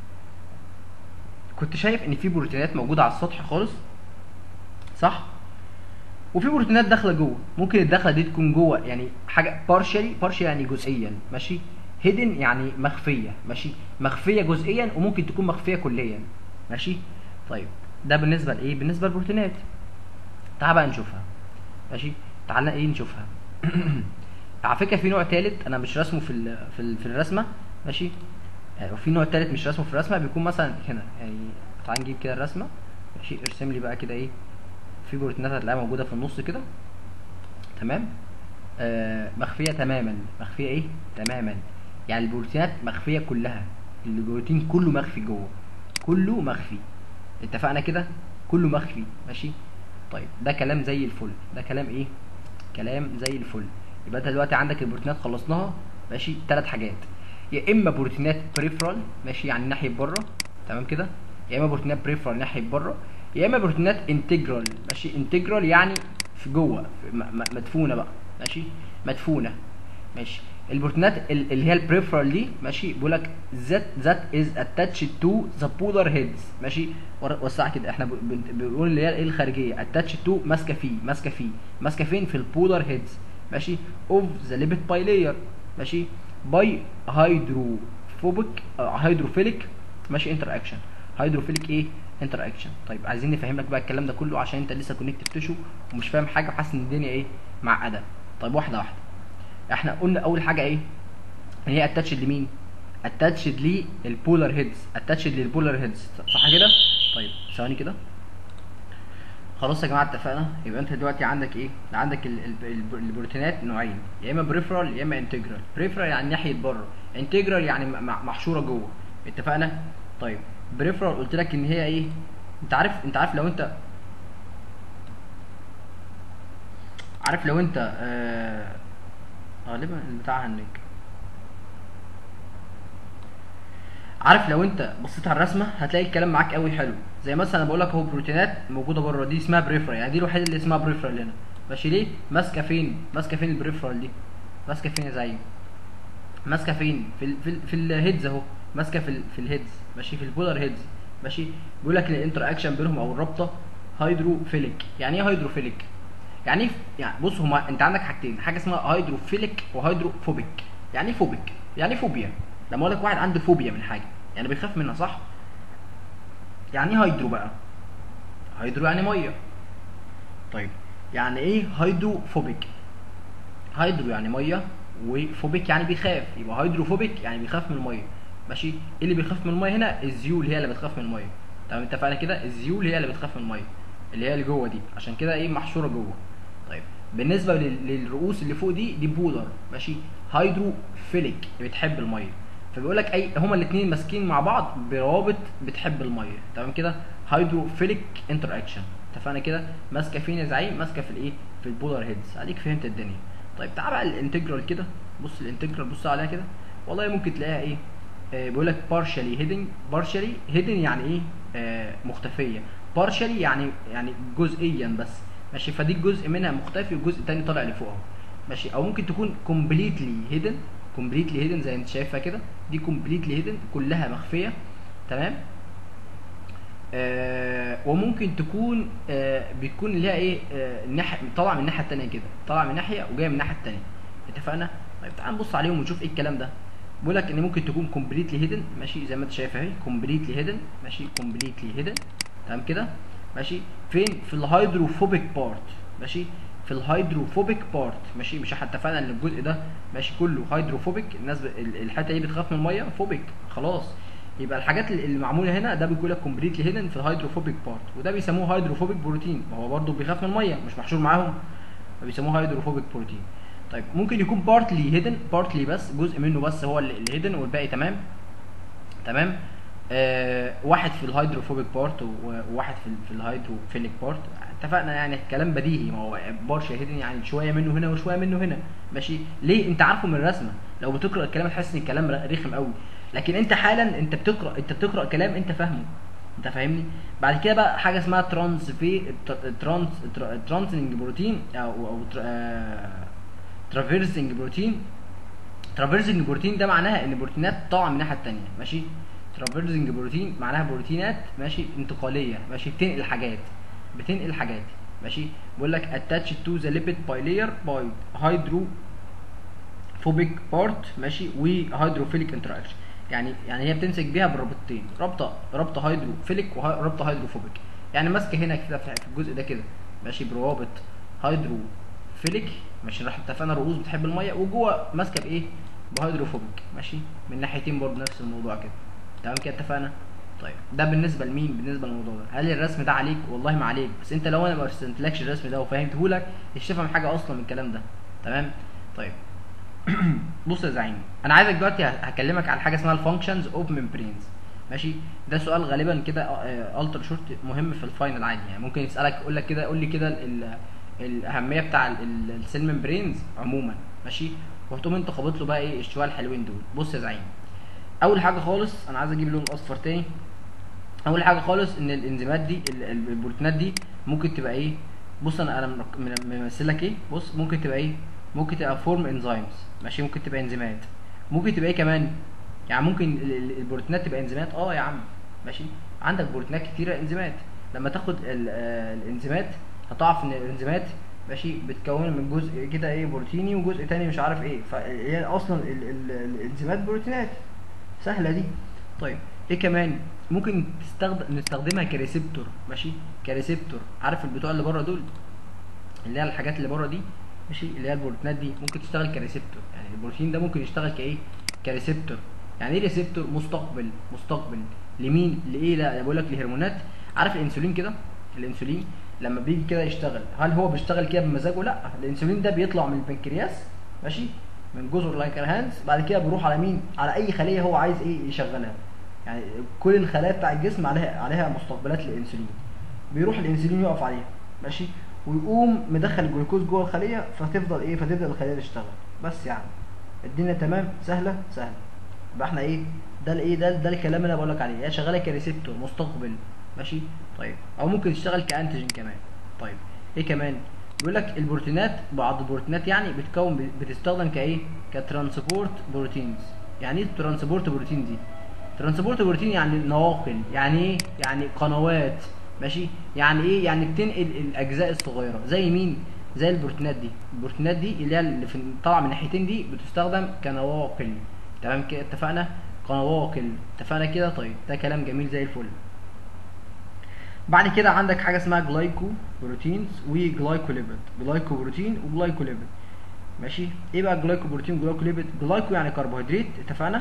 كنت شايف ان في بروتينات موجوده على السطح خالص صح وفي بروتينات داخله جوه ممكن الداخله دي تكون جوه يعني حاجه بارشلي بارشلي يعني جزئيا ماشي هيدن يعني مخفيه ماشي مخفيه جزئيا وممكن تكون مخفيه كليا ماشي طيب ده بالنسبه لايه بالنسبه للبروتينات تعال بقى نشوفها ماشي تعالى ايه نشوفها على فكره في نوع تالت انا مش رسمه في ال في, ال في الرسمه ماشي يعني وفي نوع تالت مش رسمه في الرسمه بيكون مثلا هنا يعني تعال نجيب كده الرسمه ماشي ارسم لي بقى كده ايه في بروتينات هتلاقيها موجوده في النص كده تمام آه مخفيه تماما مخفيه ايه تماما يعني البروتينات مخفيه كلها البروتين كله مخفي جوه كله مخفي اتفقنا كده كله مخفي ماشي طيب ده كلام زي الفل ده كلام ايه كلام زي الفل يبقى انت دلوقتي عندك البروتينات خلصناها ماشي ثلاث حاجات يا اما بروتينات بريفرال ماشي يعني ناحيه بره تمام كده يا اما بروتينات بريفرال ناحيه بره يا اما بروتينات انتجرال ماشي انتجرال يعني في جوه في م- م- مدفونه بقى ماشي مدفونه ماشي البروتينات ال- اللي هي البريفرال دي ماشي بيقول لك ذات ذات از اتاتشد تو ذا بولار هيدز ماشي ور- وسع كده احنا ب- بن- بنقول اللي هي ايه الخارجيه اتاتشد تو ماسكه فيه ماسكه فيه ماسكه فين في البولار هيدز ماشي اوف ذا ليبيد باي لاير ماشي باي هيدروفوبيك هيدروفيليك ماشي انتر اكشن هيدروفيليك ايه انتر اكشن طيب عايزين نفهم لك بقى الكلام ده كله عشان انت لسه كونكتيف تيشو ومش فاهم حاجه وحاسس ان الدنيا ايه معقده طيب واحده واحده احنا قلنا اول حاجه ايه ان هي اتاتشد لمين اتاتشد للبولار هيدز اتاتشد للبولار هيدز صح كده طيب ثواني كده خلاص يا جماعه اتفقنا يبقى انت دلوقتي عندك ايه عندك ال- ال- ال- البروتينات نوعين يا اما بريفرال يا اما انتجرال بريفرال يعني ناحيه بره انتجرال يعني م- م- محشوره جوه اتفقنا طيب بريفرال قلت لك ان هي ايه انت عارف انت عارف لو انت عارف لو انت آه غالبا البتاع هنك عارف لو انت بصيت على الرسمه هتلاقي الكلام معاك قوي حلو زي مثلا انا بقول لك اهو بروتينات موجوده بره دي اسمها بريفرال يعني دي الوحيده اللي اسمها بريفرال هنا ماشي ليه ماسكه فين ماسكه فين البريفرال دي ماسكه فين يا زعيم ماسكه فين في ال في, ال في الهيدز اهو ماسكه في ال في الهيدز ماشي في البولار هيدز ماشي بيقول لك الانتر اكشن بينهم او الرابطه هيدروفيليك يعني ايه هيدروفيليك يعني ايه يعني بص هما انت عندك حاجتين حاجه اسمها هيدروفيليك وهيدروفوبيك يعني ايه فوبيك يعني ايه فوبيا لما اقول لك واحد عنده فوبيا من حاجه يعني بيخاف منها صح يعني ايه هيدرو بقى هيدرو يعني ميه طيب يعني ايه هيدروفوبيك هيدرو يعني ميه وفوبيك يعني بيخاف يبقى هيدروفوبيك يعني بيخاف من الميه ماشي ايه اللي بيخاف من الميه هنا الزيول هي اللي بتخاف من الميه تمام اتفقنا كده الزيول هي اللي بتخاف من الميه اللي هي اللي جوه دي عشان كده ايه محشوره جوه طيب بالنسبه لل- للرؤوس اللي فوق دي دي بولر ماشي هيدروفيليك بتحب الميه فبيقول لك اي هما الاثنين ماسكين مع بعض بروابط بتحب الميه تمام كده هيدروفيليك انتر اكشن اتفقنا كده ماسكه فين يا زعيم ماسكه في الايه في البولار هيدز اديك فهمت الدنيا طيب تعال بقى الانتجرال كده بص الانتجرال بص عليها كده والله ممكن تلاقيها ايه آه بيقول لك partially hidden partially hidden يعني ايه آه مختفيه partially يعني يعني جزئيا بس ماشي فدي جزء منها مختفي والجزء التاني طالع لفوق اهو ماشي او ممكن تكون completely hidden completely hidden زي انت شايفها كده دي completely hidden كلها مخفيه تمام آه وممكن تكون آه بتكون اللي هي ايه آه الناحيه طالعه من الناحيه التانيه كده طالعه من ناحيه وجايه من الناحيه التانيه اتفقنا طيب تعال نبص عليهم ونشوف ايه الكلام ده بيقول لك ان ممكن تكون completely hidden ماشي زي ما انت شايف اهي completely hidden ماشي completely hidden تمام كده ماشي فين في الهيدروفوبيك بارت ماشي في الهيدروفوبيك بارت ماشي مش احنا اتفقنا ان الجزء ده ماشي كله هيدروفوبيك الناس ب... ال- الحته دي بتخاف من الميه فوبيك خلاص يبقى الحاجات اللي اللي معموله هنا ده بيقول لك كومبليتلي هيدن في الهيدروفوبيك بارت وده بيسموه هيدروفوبيك بروتين ما هو برضه بيخاف من الميه مش محشور معاهم فبيسموه هيدروفوبيك بروتين طيب ممكن يكون بارتلي هيدن بارتلي بس جزء منه بس هو اللي هيدن والباقي تمام تمام آه واحد في الهيدروفوبيك بارت وواحد في ال- في الهيدروفيليك بارت اتفقنا يعني الكلام بديهي ما هو بارشا هيدن يعني شويه منه هنا وشويه منه هنا ماشي ليه انت عارفه من الرسمه لو بتقرا الكلام تحس ان الكلام رخم قوي لكن انت حالا انت بتقرا انت بتقرا كلام انت فاهمه انت فاهمني بعد كده بقى حاجه اسمها ترانس في ترانس ترانسنج بروتين او او ترافيرسنج بروتين ترافيرسنج بروتين ده معناها ان بروتينات طالعه من الناحيه الثانيه ماشي ترافيرسنج بروتين معناها بروتينات ماشي انتقاليه ماشي بتنقل حاجات بتنقل حاجات ماشي بيقول لك attached to the lipid bilayer by hydrophobic part ماشي وهيدروفيليك انتراكشن يعني يعني هي بتمسك بيها بالرابطتين رابطه رابطه هيدروفيليك ورابطه هيدروفوبيك يعني ماسكه هنا كده في الجزء ده كده ماشي بروابط هيدروفيليك ماشي راح اتفقنا الرؤوس بتحب الميه وجوه ماسكه بايه بهيدروفوبيك ماشي من ناحيتين برضه نفس الموضوع كده تمام كده اتفقنا طيب ده بالنسبه لمين بالنسبه للموضوع ده هل الرسم ده عليك والله ما عليك بس انت لو انا ما رسمتلكش الرسم ده وفهمته لك مش تفهم حاجه اصلا من الكلام ده تمام طيب بص يا زعيم انا عايزك دلوقتي هكلمك على حاجه اسمها الفانكشنز اوف ميمبرينز ماشي ده سؤال غالبا كده التر شورت مهم في الفاينل عادي يعني ممكن يسالك يقول لك كده قول لي كده ال- الاهميه بتاع السيل ميمبرينز عموما ماشي وهتقوم انت خابط له بقى ايه الشويه الحلوين دول بص يا زعيم اول حاجه خالص انا عايز اجيب لون اصفر تاني اول حاجه خالص ان الانزيمات دي ال- ال- البروتينات دي ممكن تبقى ايه بص انا انا مرك- من- ممثل لك ايه بص ممكن تبقى ايه ممكن تبقى فورم انزيمز ماشي ممكن تبقى انزيمات ممكن تبقى ايه كمان يعني ممكن ال- ال- البروتينات تبقى انزيمات اه يا عم ماشي عندك بروتينات كتيره انزيمات لما تاخد ال- آه، الانزيمات هتعرف ان الانزيمات ماشي بتكون من جزء كده ايه بروتيني وجزء تاني مش عارف ايه فهي اصلا ال- ال- الانزيمات بروتينات سهله دي طيب ايه كمان ممكن تستخدم نستخدمها كريسبتور ماشي كريسبتور عارف البتوع اللي بره دول اللي هي الحاجات اللي بره دي ماشي اللي هي البروتينات دي ممكن تشتغل كريسبتور يعني البروتين ده ممكن يشتغل كايه كريسبتور يعني ايه ريسبتور مستقبل مستقبل لمين لايه لا بقول لك لهرمونات عارف الانسولين كده الانسولين لما بيجي كده يشتغل هل هو بيشتغل كده بمزاجه لا الانسولين ده بيطلع من البنكرياس ماشي من جزر لايكرهانز بعد كده بيروح على مين على اي خليه هو عايز ايه يشغلها يعني كل الخلايا بتاع الجسم عليها عليها مستقبلات للانسولين بيروح الانسولين يقف عليها ماشي ويقوم مدخل الجلوكوز جوه الخليه فتفضل ايه فتبدا الخليه تشتغل بس يعني الدنيا تمام سهله سهله يبقى احنا ايه ده الايه ده ده الكلام اللي انا بقول لك عليه هي شغاله كريسبتور مستقبل ماشي طيب او ممكن تشتغل كانتيجين كمان طيب ايه كمان بيقول لك البروتينات بعض البروتينات يعني بتكون بتستخدم كايه كترانسبورت بروتينز يعني ايه ترانسبورت بروتين دي ترانسبورت بروتين يعني نواقل يعني ايه يعني قنوات ماشي يعني ايه يعني بتنقل الاجزاء الصغيره زي مين زي البروتينات دي البروتينات دي اللي هي اللي في طالعه من الناحيتين دي بتستخدم كنواقل تمام كده اتفقنا قنواقل اتفقنا كده طيب ده كلام جميل زي الفل بعد كده عندك حاجه اسمها جلايكو بروتينز وجلايكوليبيد جلايكو بروتين وجلايكوليبيد ماشي ايه بقى جلايكو بروتين وجلايكوليبيد جلايكو يعني كربوهيدرات اتفقنا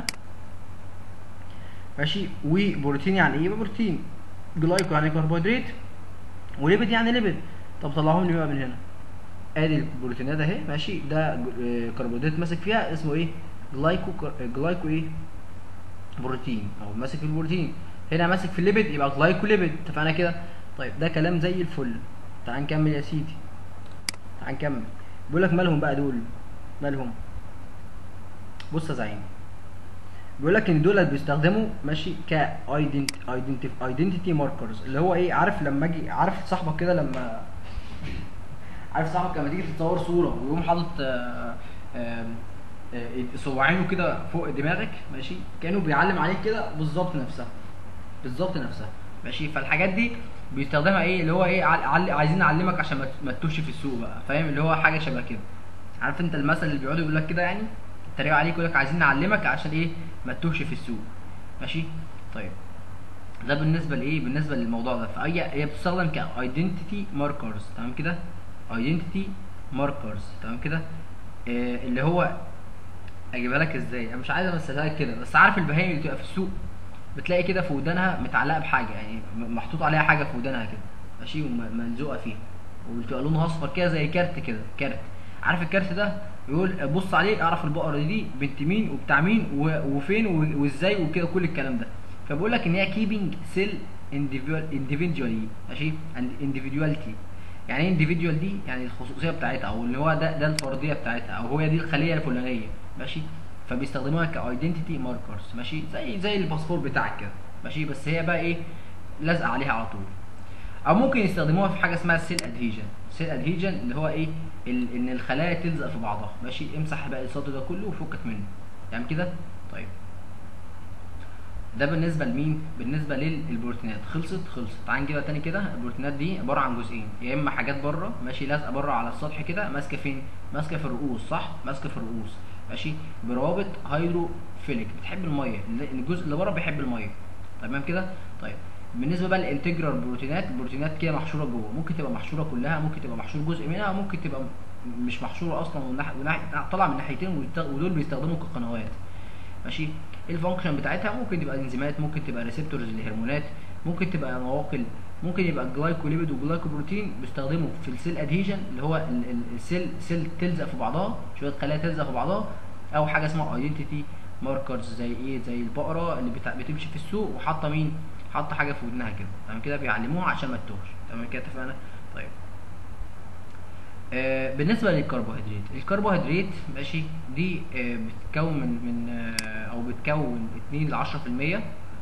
ماشي وبروتين يعني ايه بروتين جلايكو يعني كربوهيدرات وليبيد يعني ليبيد طب طلعهم لي بقى من هنا ادي البروتينات اهي ماشي ده كربوهيدرات ماسك فيها اسمه ايه جلايكو جلايكو ايه بروتين او ماسك في البروتين هنا ماسك في الليبيد يبقى جلايكوليبيد اتفقنا كده طيب ده كلام زي الفل تعال نكمل يا سيدي تعال نكمل بيقول لك مالهم بقى دول مالهم بص يا زعيم بيقول لك ان دول بيستخدموا ماشي ك ايدنتيتي ماركرز اللي هو ايه عارف لما اجي عارف صاحبك كده لما عارف صاحبك لما تيجي تتصور صوره ويقوم حاطط آه، آه، آه، صباعينه كده فوق دماغك ماشي كانه بيعلم عليك كده بالظبط نفسها بالظبط نفسها ماشي فالحاجات دي بيستخدمها ايه اللي هو ايه عل... عايزين نعلمك عشان ما ما تتوهش في السوق بقى فاهم اللي هو حاجه شبه كده عارف انت المثل اللي بيقعدوا يقول لك كده يعني يتريقوا عليك يقول لك عايزين نعلمك عشان ايه ما تتوهش في السوق ماشي طيب ده بالنسبه لايه بالنسبه للموضوع ده فهي هي بتستخدم كايدنتيتي ماركرز تمام كده ايدنتيتي ماركرز تمام كده آه اللي هو اجيبها لك ازاي انا مش عايز امثلها لك كده بس عارف البهايم اللي بتبقى في السوق بتلاقي كده في ودانها متعلقه بحاجه يعني محطوط عليها حاجه في ودانها كده ماشي وملزوقه فيها وبتبقى لونها اصفر كده زي كارت كده كارت عارف الكارت ده يقول بص عليه اعرف البقره دي بنت مين وبتاع مين وفين وازاي وكده كل الكلام ده فبقول لك ان هي كيبنج سيل individually ماشي individuality يعني ايه individual دي يعني الخصوصيه بتاعتها او اللي هو ده ده الفرديه بتاعتها او هي دي الخليه الفلانيه ماشي فبيستخدموها كايدنتيتي ماركرز ماشي زي زي الباسبور بتاعك كده ماشي بس هي بقى ايه لازقه عليها على طول او ممكن يستخدموها في حاجه اسمها سيل ادهيجن سيل ادهيجن اللي هو ايه ال ان الخلايا تلزق في بعضها ماشي امسح بقى السطر ده كله وفكك منه تمام يعني كده طيب ده بالنسبه لمين بالنسبه للبروتينات خلصت خلصت تعال نجيبها تاني كده البروتينات دي عباره عن جزئين يا اما حاجات بره ماشي لازقه بره على السطح كده ماسكه فين ماسكه في الرؤوس صح ماسكه في الرؤوس ماشي بروابط هيدروفيليك بتحب الميه الجزء اللي بره بيحب الميه تمام كده طيب بالنسبه بقى للانتجرال بروتينات البروتينات كده محشوره جوه ممكن تبقى محشوره كلها ممكن تبقى محشور جزء منها ممكن تبقى مش محشوره اصلا وناحيه طالعه من ناحيتين ودول بيستخدموا كقنوات ماشي الفانكشن بتاعتها ممكن تبقى انزيمات ممكن تبقى ريسبتورز للهرمونات ممكن تبقى نواقل ممكن يبقى جلايكوليبيد وجلايكوبروتين بيستخدموا في السيل ادهيجن اللي هو السيل سيل تلزق في بعضها شويه خلايا تلزق في بعضها او حاجه اسمها ايدنتيتي ماركرز زي ايه زي البقره اللي بتمشي في السوق وحاطه مين حاطه حاجه في ودنها كده تمام كده بيعلموها عشان ما تتوهش تمام كده اتفقنا طيب آه بالنسبه للكربوهيدرات الكربوهيدرات ماشي دي آه بتتكون من من آه او بتكون 2 ل 10%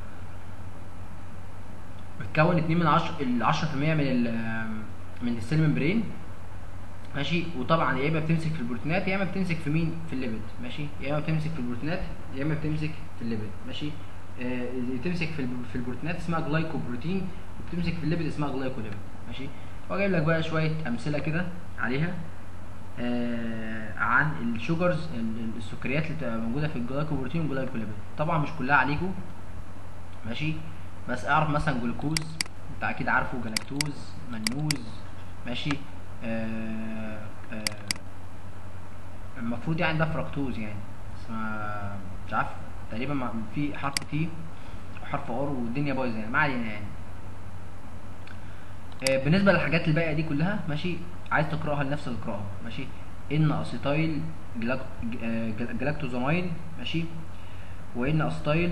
بتكون 2 من 10 ال 10% من ال من السيل ممبرين ماشي وطبعا يا اما بتمسك في البروتينات يا اما بتمسك في مين في الليبيد ماشي يا اما بتمسك في البروتينات يا اما بتمسك في الليبيد ماشي آه اللي بتمسك في في البروتينات اسمها جلايكوبروتين وبتمسك في الليبيد اسمها جلايكوليبيد ماشي وجايب لك بقى شويه امثله كده عليها آه عن الشوجرز السكريات اللي بتبقى موجوده في الجلايكوبروتين والجلايكوليبيد طبعا مش كلها عليكم ماشي بس اعرف مثلا جلوكوز انت اكيد عارفه جلاكتوز منوز ماشي آه آه المفروض يعني ده فركتوز يعني بس ما مش عارف تقريبا في حرف تي وحرف ار والدنيا بايظه يعني ما علينا يعني آه، بالنسبه للحاجات الباقيه دي كلها ماشي عايز تقراها لنفس القراءه ماشي ان اسيتايل جلاك- آه، جل- جلاكتوزامين ماشي وان اسيتايل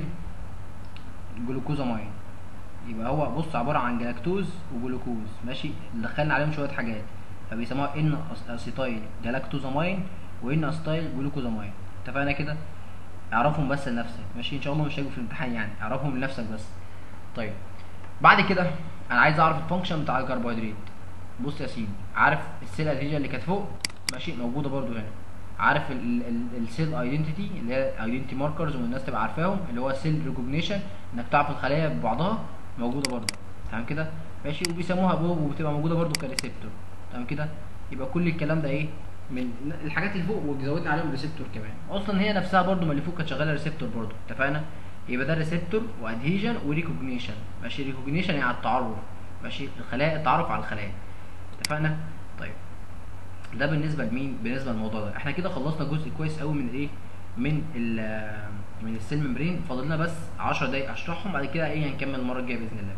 جلوكوزامين يبقى هو بص عباره عن جلاكتوز وجلوكوز ماشي دخلنا عليهم شويه حاجات فبيسموها ان أس- اسيتايل جلاكتوزامين وان اسيتايل جلوكوزامين اتفقنا كده اعرفهم بس لنفسك ماشي ان شاء الله مش هيجوا في الامتحان يعني اعرفهم لنفسك بس طيب بعد كده انا عايز اعرف الفانكشن بتاع الكربوهيدرات بص يا سيدي عارف السيل ادهيجن اللي كانت فوق ماشي موجوده برضو هنا عارف السيل ايدنتيتي اللي هي ايدنتي ماركرز والناس تبقى عارفاهم اللي هو السيل ريكوجنيشن انك تعرف الخلايا ببعضها موجوده برضو تمام كده ماشي وبيسموها بو وبتبقى موجوده برضو كريسبتور تمام كده يبقى كل الكلام ده ايه من الحاجات اللي فوق وزودنا عليهم ريسبتور كمان اصلا هي نفسها برضو ما اللي فوق كانت شغاله ريسبتور برضو اتفقنا يبقى ده ريسبتور وادهيجن وريكوجنيشن ماشي ريكوجنيشن يعني التعرف ماشي الخلايا التعرف على الخلايا اتفقنا طيب ده بالنسبه لمين بالنسبه للموضوع ده احنا كده خلصنا جزء كويس قوي من الايه من ال من السيل ممبرين فاضل لنا بس 10 دقايق اشرحهم بعد كده ايه هنكمل المره الجايه باذن الله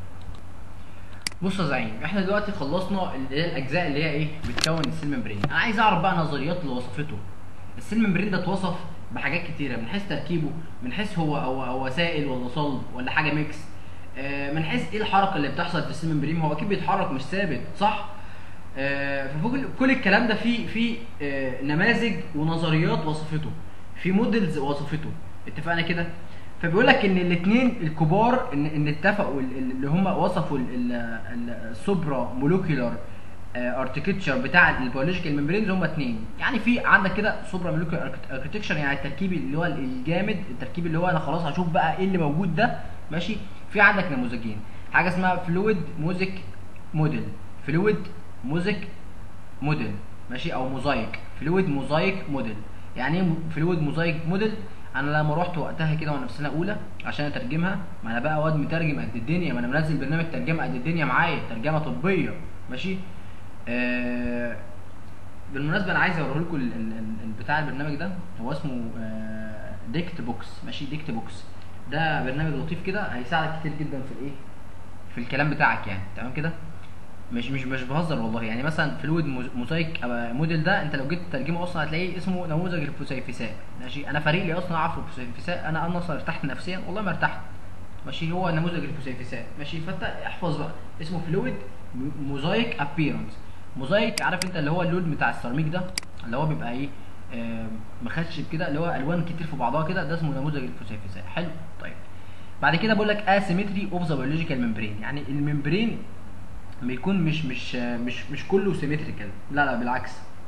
بص يا زعيم احنا دلوقتي خلصنا اللي هي الاجزاء اللي هي ايه بتكون السيل ممبرين انا عايز اعرف بقى نظريات اللي وصفته السيل ممبرين ده اتوصف بحاجات كتيره من حيث تركيبه من حيث هو هو هو سائل ولا صلب ولا حاجه ميكس آه، من حيث ايه الحركه اللي بتحصل في السيل ممبرين هو اكيد بيتحرك مش ثابت صح آه، ففوق كل الكلام ده في في آه، نماذج ونظريات وصفته في موديلز وصفته اتفقنا كده فبيقول لك ان الاثنين الكبار ان ان اتفقوا ال- ال- اللي هم وصفوا السوبرا مولوكيولار اركتكتشر بتاع البيولوجيكال ميمبرينز هم اثنين يعني في عندك كده سوبرا مولوكيولار اركتكتشر يعني التركيب اللي هو الجامد التركيب اللي هو انا خلاص هشوف بقى ايه اللي موجود ده ماشي في عندك نموذجين حاجه اسمها فلويد موزيك موديل فلويد موزيك موديل ماشي او موزايك فلويد موزايك موديل يعني ايه فلويد موزايك موديل انا لما رحت وقتها كده وانا في سنه اولى عشان اترجمها ما انا بقى واد مترجم قد الدنيا ما انا منزل برنامج ترجمه قد الدنيا معايا ترجمه طبيه ماشي آه بالمناسبه انا عايز اوريه لكم ال- ال- ال- بتاع البرنامج ده هو اسمه آه ديكت بوكس ماشي ديكت بوكس ده برنامج لطيف كده هيساعدك كتير جدا في الايه في الكلام بتاعك يعني تمام كده مش مش مش بهزر والله يعني مثلا فلويد موزايك موديل ده انت لو جيت تترجمه اصلا هتلاقيه اسمه نموذج الفسيفساء ماشي انا فريق لي اصلا اعرف الفسيفساء انا انا اصلا ارتحت نفسيا والله ما ارتحت ماشي هو نموذج الفسيفساء ماشي فانت احفظ بقى اسمه فلويد موزايك ابييرنس موزايك عارف انت اللي هو اللون بتاع السيراميك ده اللي هو بيبقى ايه آه مخشب كده اللي هو الوان كتير في بعضها كده ده اسمه نموذج الفسيفساء حلو طيب بعد كده بقول لك اسيمتري اوف ذا بيولوجيكال ممبرين يعني الممبرين بيكون مش مش مش مش كله سيمتريكال لا لا بالعكس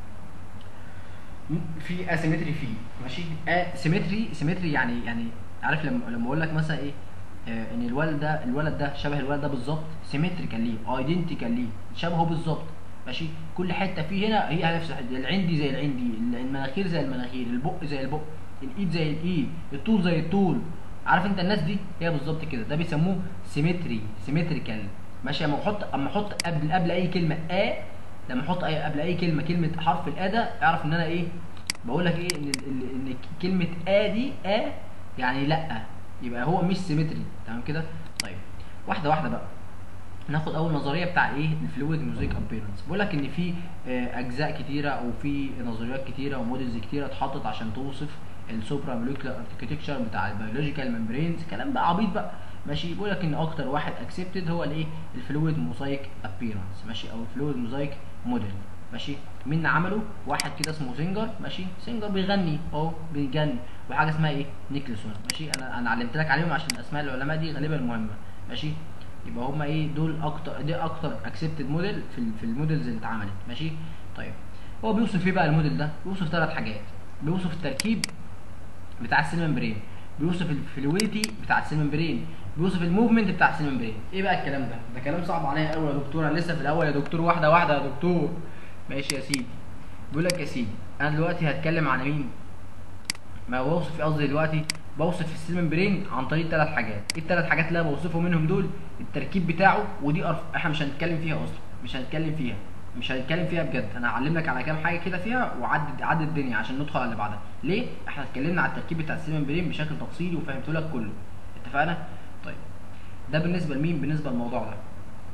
في اسيمتري فيه ماشي اسيمتري سيمتري يعني يعني عارف لما لما اقول لك مثلا ايه آه ان الولد ده الولد ده شبه الولد ده بالظبط سيمتريكال ليه ايدنتيكال ليه شبهه بالظبط ماشي كل حته فيه هنا هي نفس الحته العين دي زي العين دي المناخير زي المناخير البق زي البق الايد زي الايد الطول زي الطول عارف انت الناس دي هي بالظبط كده ده بيسموه سيمتري سيمتريكال ماشي اما احط اما احط قبل قبل اي كلمه ا لما احط اي قبل اي كلمه كلمه حرف الا ده اعرف ان انا ايه بقول لك ايه ان ال- ان كلمه ا دي ا يعني لا يبقى هو مش سيمتري تمام كده طيب واحده واحده بقى ناخد اول نظريه بتاع ايه الفلويد ميوزيك ابيرنس بقول لك ان في آه، اجزاء كتيره او في نظريات كتيره وموديلز كتيره اتحطت عشان توصف السوبرا موليكولار اركتكتشر بتاع البيولوجيكال ممبرينز كلام بقى عبيط بقى ماشي بيقول لك ان اكتر واحد اكسبتد هو الايه الفلويد موزايك ابيرنس ماشي او الفلويد موزايك موديل ماشي مين عمله واحد كده اسمه سينجر ماشي سينجر بيغني اهو بيغني وحاجه اسمها ايه نيكلسون ماشي انا انا علمت لك عليهم عشان اسماء العلماء دي غالبا مهمه ماشي يبقى هما ايه دول اكتر دي اكتر اكسبتد موديل في ال- في الموديلز اللي اتعملت ماشي طيب هو بيوصف ايه بقى الموديل ده بيوصف ثلاث حاجات بيوصف التركيب بتاع السيل ممبرين بيوصف الفلويدتي بتاع السيل ممبرين بيوصف الموفمنت بتاع السيل ممبرين ايه بقى الكلام ده ده كلام صعب عليا قوي يا دكتور انا لسه في الاول يا دكتور واحده واحده يا دكتور ماشي يا سيدي بيقول لك يا سيدي انا دلوقتي هتكلم عن مين ما بوصف قصدي دلوقتي بوصف السيل ممبرين عن طريق ثلاث حاجات ايه الثلاث حاجات اللي انا بوصفهم منهم دول التركيب بتاعه ودي أرف... احنا مش هنتكلم فيها اصلا مش هنتكلم فيها مش هنتكلم فيها بجد انا هعلم لك على كام حاجه كده فيها وعدد عدد الدنيا عشان ندخل على اللي بعدها ليه احنا اتكلمنا على التركيب بتاع السيل ممبرين بشكل تفصيلي وفهمته لك كله اتفقنا طيب ده بالنسبه لمين بالنسبه للموضوع ده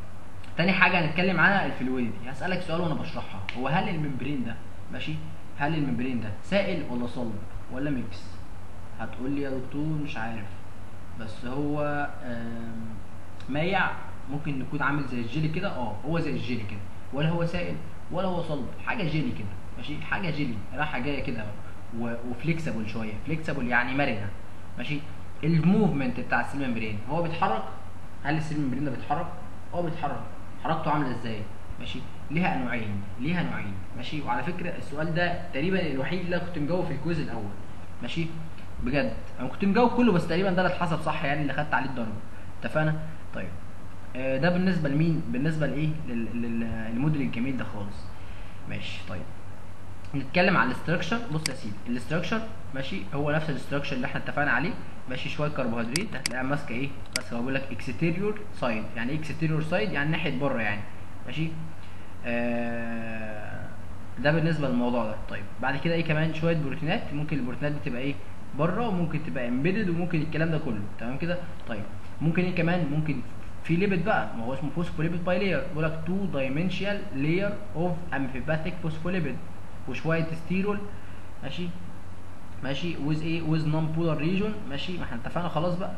تاني حاجه هنتكلم عنها الفلويدتي هسالك سؤال وانا بشرحها هو هل الممبرين ده ماشي هل الممبرين ده سائل ولا صلب ولا ميكس هتقول لي يا دكتور مش عارف بس هو آم، مايع ممكن يكون عامل زي الجيلي كده اه هو زي الجيلي كده ولا هو سائل ولا هو صلب حاجه جيلي كده ماشي حاجه جيلي رايحه جايه كده و- وفليكسبل شويه فليكسبل يعني مرنه ماشي الموفمنت بتاع السيل ممبرين هو بيتحرك هل السيل ممبرين ده بيتحرك اه بيتحرك حركته عامله ازاي ماشي ليها نوعين ليها نوعين ماشي وعلى فكره السؤال ده تقريبا الوحيد اللي انا كنت مجاوب في الكويز الاول ماشي بجد انا كنت مجاوب كله بس تقريبا ده اللي اتحسب صح يعني اللي خدت عليه الدرجه اتفقنا طيب آه، ده بالنسبه لمين بالنسبه لايه لل- لل- للموديل الجميل ده خالص ماشي طيب نتكلم على الاستراكشر بص يا سيدي الاستراكشر ماشي هو نفس الاستراكشر اللي احنا اتفقنا عليه ماشي شويه كربوهيدرات هتلاقيها ماسكه ايه بس هو بيقول لك اكستيريور سايد يعني ايه اكستيريور سايد يعني ناحيه بره يعني ماشي آه ده بالنسبه للموضوع ده طيب بعد كده ايه كمان شويه بروتينات ممكن البروتينات دي تبقى ايه بره وممكن تبقى امبيدد وممكن الكلام ده كله تمام كده طيب ممكن ايه كمان ممكن في ليبيد بقى ما هو اسمه فوسفوليبيد باي لاير بيقول لك تو دايمنشال لاير اوف امفيباثيك فوسفوليبيد وشويه ستيرول ماشي ماشي ويز ايه ويز نون بولار ريجون ماشي ما احنا اتفقنا خلاص بقى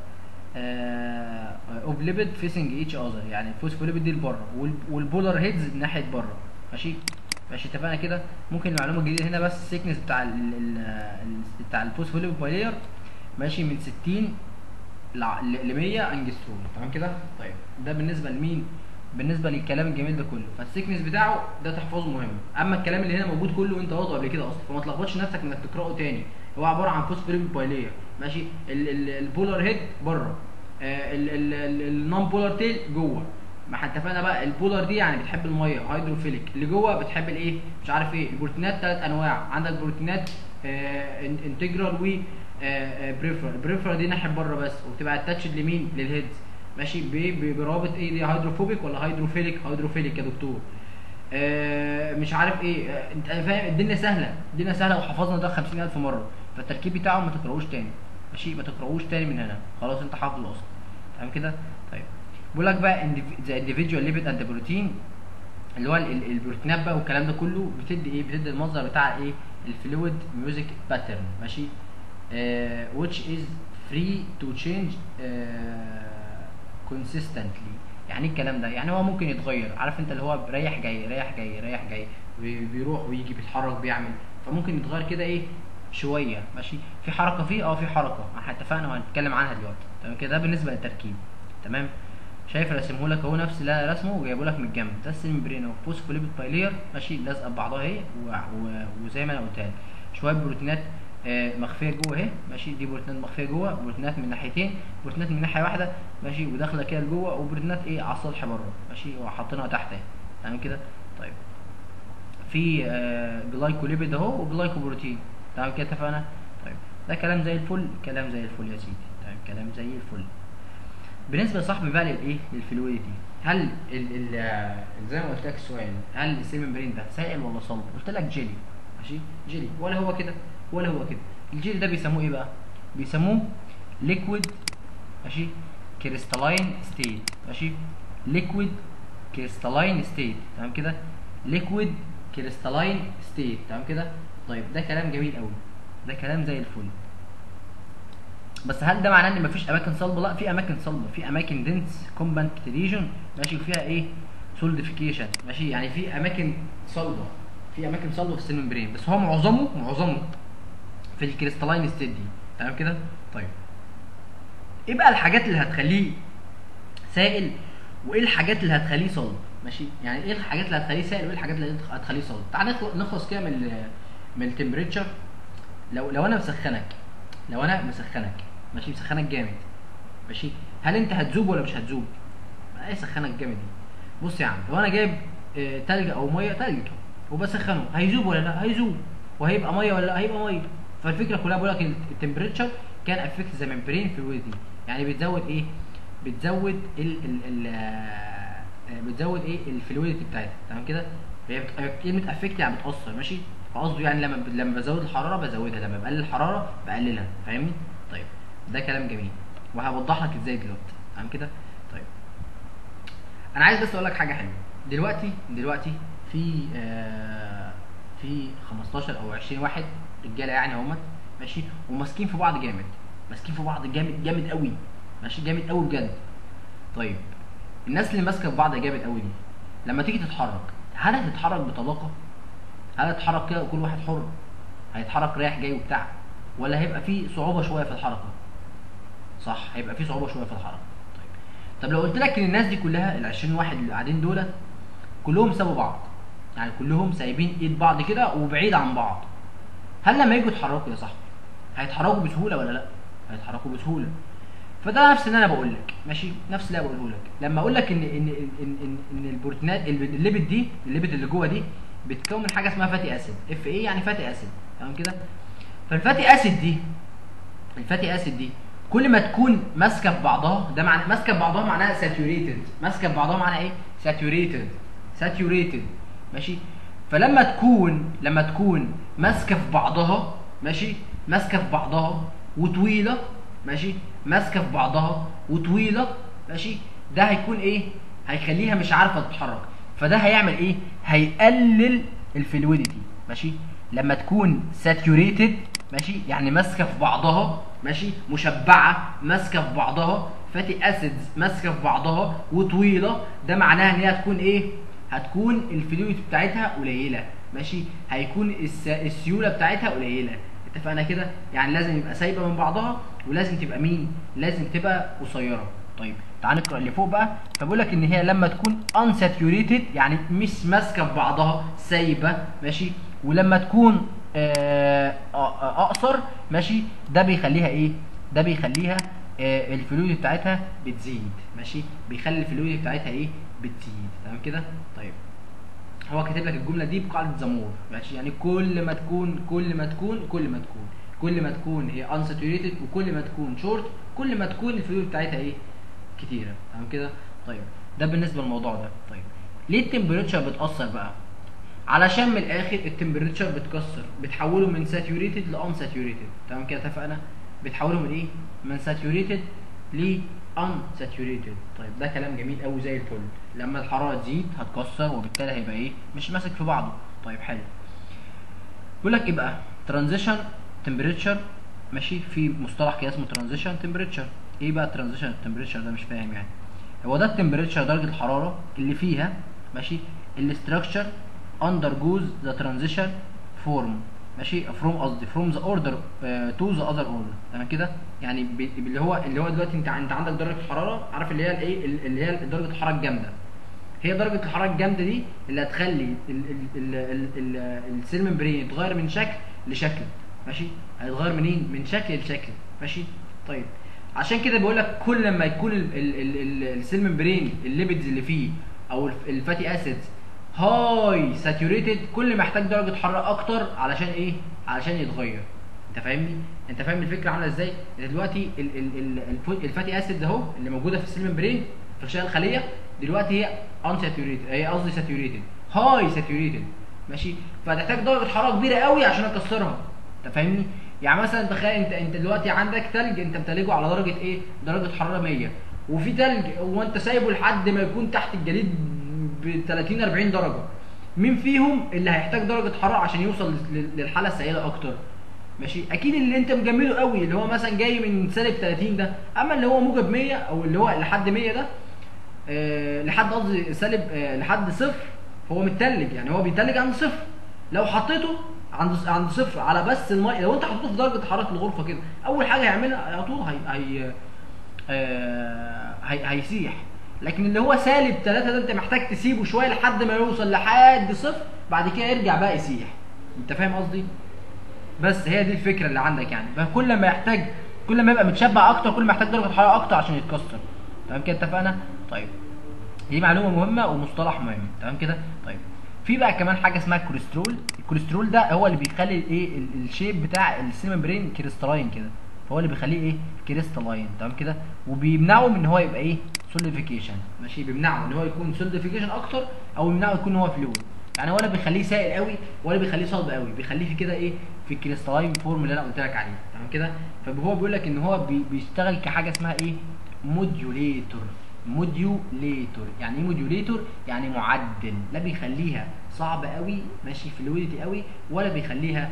اوف ليبيد فيسنج ايتش اذر يعني الفوسفوليبيد دي لبره وال- والبولار هيدز ناحيه بره ماشي ماشي اتفقنا كده ممكن المعلومه الجديده هنا بس السيكنس بتاع ال ال ال بتاع الفوسفوليبيد باي لاير ماشي من 60 ل 100 انجستروم تمام كده طيب ده بالنسبه لمين بالنسبه للكلام الجميل ده كله فالسيكنس بتاعه ده تحفظه مهم اما الكلام اللي هنا موجود كله انت واخده قبل كده اصلا فما تلخبطش نفسك انك تقراه تاني هو عباره عن فوسفوريبيد بايلير ماشي ال- ال- البولار هيد بره النون بولار تيل جوه ما احنا اتفقنا بقى البولار دي يعني بتحب الميه هيدروفيليك اللي جوه بتحب الايه مش عارف ايه البروتينات ثلاث انواع عندك بروتينات انتجرال و بريفرال البريفرال دي ناحيه بره بس وبتبقى اتاتشد لمين للهيدز ماشي ب- ب- برابط ايه دي هيدروفوبيك ولا هيدروفيليك هيدروفيليك يا دكتور آه، مش عارف ايه آه، انت فاهم الدنيا سهله الدنيا سهله وحفظنا ده 50000 مره فالتركيب بتاعه ما تقراهوش تاني ماشي ما تقراهوش تاني من هنا خلاص انت حافظه اصلا تمام كده طيب بيقول لك بقى ذا individual lipid and protein اللي هو ال- ال- البروتينات بقى والكلام ده كله بتدي ايه بتدي المصدر بتاع ايه الفلويد ميوزك باترن ماشي آه which is free to change آه consistently يعني ايه الكلام ده يعني هو ممكن يتغير عارف انت اللي هو رايح جاي رايح جاي رايح جاي بي- بيروح ويجي بيتحرك بيعمل فممكن يتغير كده ايه شويه ماشي في حركه فيه اه في حركه احنا اتفقنا وهنتكلم عنها دلوقتي تمام كده ده بالنسبه للتركيب تمام شايف راسمه لك اهو نفس اللي أنا رسمه وجايبه لك من الجنب ده السيمبرين اهو فوسفوليبيد بايلير ماشي لازقه ببعضها اهي و- و- وزي ما انا قلت لك شويه بروتينات آه، مخفيه جوه اهي ماشي دي بروتينات مخفيه جوه بروتينات من ناحيتين بروتينات من ناحيه واحده ماشي وداخله كده لجوه وبروتينات ايه على السطح بره ماشي وحاطينها تحت اهي تمام كده طيب في آه، جلايكوليبيد اهو وجلايكوبروتين تمام كده اتفقنا طيب ده كلام زي الفل كلام زي الفل يا سيدي تمام كلام زي الفل بالنسبه لصاحبي بقى للايه للفلويدتي هل ال ال آه، زي ما قلت لك السؤال هل السيمبرين ده سائل ولا صلب قلت لك جيلي ماشي جيلي ولا هو كده ولا هو كده الجيلي ده بيسموه ايه بقى بيسموه ليكويد ماشي كريستالاين ستيت ماشي ليكويد كريستالاين ستيت تمام كده ليكويد كريستالاين ستيت تمام كده طيب ده كلام جميل قوي ده كلام زي الفل بس هل ده معناه ان مفيش اماكن صلبه لا في اماكن صلبه في اماكن دنس كومباكت ريجن ماشي وفيها ايه سولديفيكيشن ماشي يعني في اماكن صلبه في اماكن صلبه في السيل ممبرين بس هو معظمه معظمه في الكريستالاين ستيت دي تمام كده طيب ايه بقى الحاجات اللي هتخليه سائل وايه الحاجات اللي هتخليه صلب ماشي يعني ايه الحاجات اللي هتخليه سائل وايه الحاجات اللي هتخليه صلب تعال نخل- نخلص كده من ال من التمبريتشر لو لو انا مسخنك لو انا مسخنك ماشي مسخنك جامد ماشي هل انت هتذوب ولا مش هتذوب ايه سخنك جامد دي بص يا عم لو انا جايب آه، تلج او ميه تلج وبسخنه هيذوب ولا لا هيذوب وهيبقى ميه ولا لا هيبقى ميه فالفكره كلها بقول لك التمبريتشر كان افكت ذا ممبرين فلويدتي يعني بتزود ايه بتزود ال ال ال آه، بتزود ايه الفلويدتي بتاعتها تمام كده هي بت- هي كلمه افكت يعني بتاثر ماشي فقصده يعني لما ب- لما بزود الحراره بزودها لما بقلل الحراره بقللها فاهمني طيب ده كلام جميل وهوضح لك ازاي دلوقتي تمام كده طيب انا عايز بس اقول لك حاجه حلوه دلوقتي دلوقتي في آه في 15 او 20 واحد رجاله يعني اهمت ماشي وماسكين في بعض جامد ماسكين في بعض جامد جامد قوي ماشي جامد قوي بجد طيب الناس اللي ماسكه في بعض جامد قوي دي لما تيجي تتحرك هل هتتحرك بطلاقه هل هتتحرك كده وكل واحد حر هيتحرك رايح جاي وبتاع ولا هيبقى في صعوبه شويه في الحركه صح هيبقى في صعوبه شويه في الحركه طيب طب لو قلت لك ان الناس دي كلها ال 20 واحد اللي قاعدين دول كلهم سابوا بعض يعني كلهم سايبين ايد بعض كده وبعيد عن بعض هل لما يجوا يتحركوا يا صاحبي هيتحركوا بسهوله ولا لا هيتحركوا بسهوله فده نفس اللي انا بقول لك ماشي نفس اللي انا بقوله لك لما اقول لك ان ان ان ان, إن البروتينات الليبت دي الليبت اللي جوه دي بتكون من حاجه اسمها فاتي اسيد اف ايه يعني فاتي اسيد تمام كده فالفاتي اسيد دي الفاتي اسيد دي كل ما تكون ماسكه في بعضها ده معنى ماسكه في بعضها معناها ساتوريتد ماسكه في بعضها معناها ايه ساتوريتد ساتوريتد ماشي فلما تكون لما تكون ماسكه في بعضها ماشي ماسكه في بعضها وطويله ماشي ماسكه في بعضها وطويله ماشي ده هيكون ايه هيخليها مش عارفه تتحرك فده هيعمل ايه هيقلل الفلويديتي ماشي لما تكون ساتوريتد ماشي يعني ماسكه في بعضها ماشي مشبعه ماسكه في بعضها فاتي اسيدز ماسكه في بعضها وطويله ده معناها ان هي هتكون ايه هتكون الفلويد بتاعتها قليله ماشي هيكون الس... السيوله بتاعتها قليله اتفقنا كده يعني لازم يبقى سايبه من بعضها ولازم تبقى مين لازم تبقى قصيره طيب تعال نقرا اللي فوق بقى فبقول لك ان هي لما تكون unsaturated يعني مش ماسكه في بعضها سايبه ماشي ولما تكون آه، آه، اقصر ماشي ده بيخليها ايه ده بيخليها آه، الفلويد بتاعتها بتزيد ماشي بيخلي الفلويد بتاعتها ايه بتزيد تمام كده طيب هو كاتب لك الجمله دي بقاعده زمور ماشي يعني كل ما تكون كل ما تكون كل ما تكون كل ما تكون هي unsaturated وكل ما تكون شورت كل ما تكون الفلويد بتاعتها ايه كتيره تمام كده طيب ده بالنسبه للموضوع ده طيب ليه التمبريتشر بتاثر بقى علشان من الاخر التمبريتشر بتكسر بتحوله من ساتوريتد ل unsaturated تمام كده اتفقنا بتحوله من ايه من ساتوريتد ل unsaturated طيب ده كلام جميل قوي زي الفل لما الحراره تزيد هتكسر وبالتالي هيبقى ايه مش ماسك في بعضه طيب حلو بيقول لك ايه بقى ترانزيشن تمبريتشر ماشي في مصطلح كده اسمه ترانزيشن تمبريتشر ايه بقى ترانزيشن تمبريتشر ده مش فاهم يعني هو ده التمبريتشر درجه الحراره اللي فيها ماشي الاستراكشر undergoes the transition form ماشي فروم قصدي فروم ذا اوردر تو ذا اذر اوردر تمام كده يعني ب- اللي هو اللي هو دلوقتي انت انت عندك درجه حراره عارف اللي هي الايه اللي هي درجه الحراره الجامده هي درجه الحراره الجامده دي اللي هتخلي ال- ال- ال- ال- ال- السيل ممبرين يتغير من شكل لشكل ماشي هيتغير منين من شكل لشكل ماشي طيب عشان كده بيقول لك كل ما يكون ال- ال- ال- ال- السيل ممبرين الليبيدز اللي فيه او الف- الفاتي اسيدز هاي ساتوريتد كل ما يحتاج درجه حراره اكتر علشان ايه علشان يتغير انت فاهمني انت فاهم الفكره عامله ازاي انت دلوقتي ال ال ال الف- الفاتي اسيد اهو اللي موجوده في السيل ممبرين في غشاء الخليه دلوقتي هي unsaturated هي قصدي ساتوريتد هاي ساتوريتد ماشي فهتحتاج درجه حراره كبيره قوي عشان اكسرها انت فاهمني يعني مثلا تخيل انت انت دلوقتي عندك تلج انت متلجه على درجه ايه درجه حراره 100 وفي تلج وانت سايبه لحد ما يكون تحت الجليد ب 30 40 درجه مين فيهم اللي هيحتاج درجه حراره عشان يوصل لل- للحاله السائله اكتر ماشي اكيد اللي انت مجمله قوي اللي هو مثلا جاي من سالب 30 ده اما اللي هو موجب 100 او اللي هو لحد 100 ده آه لحد قصدي سالب آه لحد صفر هو متلج يعني هو بيتلج عند صفر لو حطيته عند عند صفر على بس الميه لو انت حطيته في درجه حراره الغرفه كده اول حاجه هيعملها على طول هي هي آه هي هيسيح لكن اللي هو سالب 3 ده انت محتاج تسيبه شويه لحد ما يوصل لحد صفر بعد كده يرجع بقى يسيح انت فاهم قصدي بس هي دي الفكره اللي عندك يعني فكل ما يحتاج كل ما يبقى متشبع اكتر كل ما يحتاج درجه حراره اكتر عشان يتكسر تمام كده اتفقنا طيب دي معلومه مهمه ومصطلح مهم تمام كده طيب في بقى كمان حاجه اسمها الكوليسترول الكوليسترول ده هو اللي بيخلي الايه ال- الشيب بتاع السيل ممبرين كريستالاين كده فهو اللي بيخليه ايه كريستالاين تمام كده وبيمنعه من ان هو يبقى ايه سوليفيكيشن ماشي بيمنعه ان هو يكون سوليفيكيشن اكتر او يمنعه يكون هو فلويد يعني ولا بيخليه سائل قوي ولا بيخليه صلب قوي بيخليه في كده ايه في الكريستالاين فورم اللي انا قلت لك عليه تمام كده فهو بيقول لك ان هو بي- بيشتغل كحاجه اسمها ايه موديوليتور موديوليتور يعني ايه موديوليتور يعني معدل لا بيخليها صعبه قوي ماشي فلويدتي قوي ولا بيخليها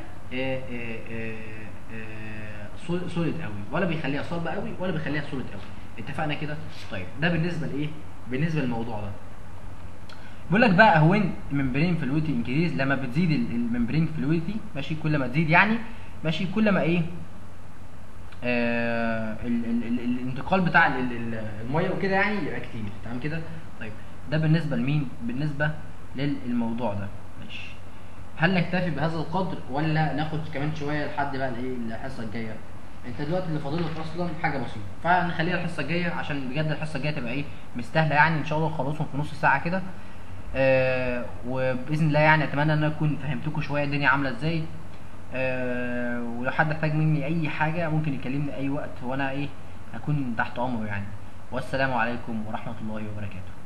سوليد قوي ولا بيخليها صلبه قوي ولا بيخليها سوليد قوي اتفقنا كده طيب ده بالنسبه لايه بالنسبه للموضوع ده بيقول لك بقى وين ممبرين فلويدتي انكريز لما بتزيد الممبرين فلويدتي ماشي كل ما تزيد يعني ماشي كل ما ايه آه ال ال ال الانتقال بتاع ال ال ال الميه وكده يعني يبقى كتير تمام كده طيب ده بالنسبه لمين بالنسبه للموضوع ده ماشي هل نكتفي بهذا القدر ولا ناخد كمان شويه لحد بقى الايه الحصه الجايه انت دلوقتي اللي فاضل لك اصلا حاجه بسيطه فنخليها الحصه الجايه عشان بجد الحصه الجايه تبقى ايه مستاهله يعني ان شاء الله نخلصهم في نص ساعه كده آه وباذن الله يعني اتمنى ان انا اكون فهمتكم شويه الدنيا عامله ازاي آه ولو حد احتاج مني اي حاجه ممكن يكلمني اي وقت وانا ايه هكون تحت امره يعني والسلام عليكم ورحمه الله وبركاته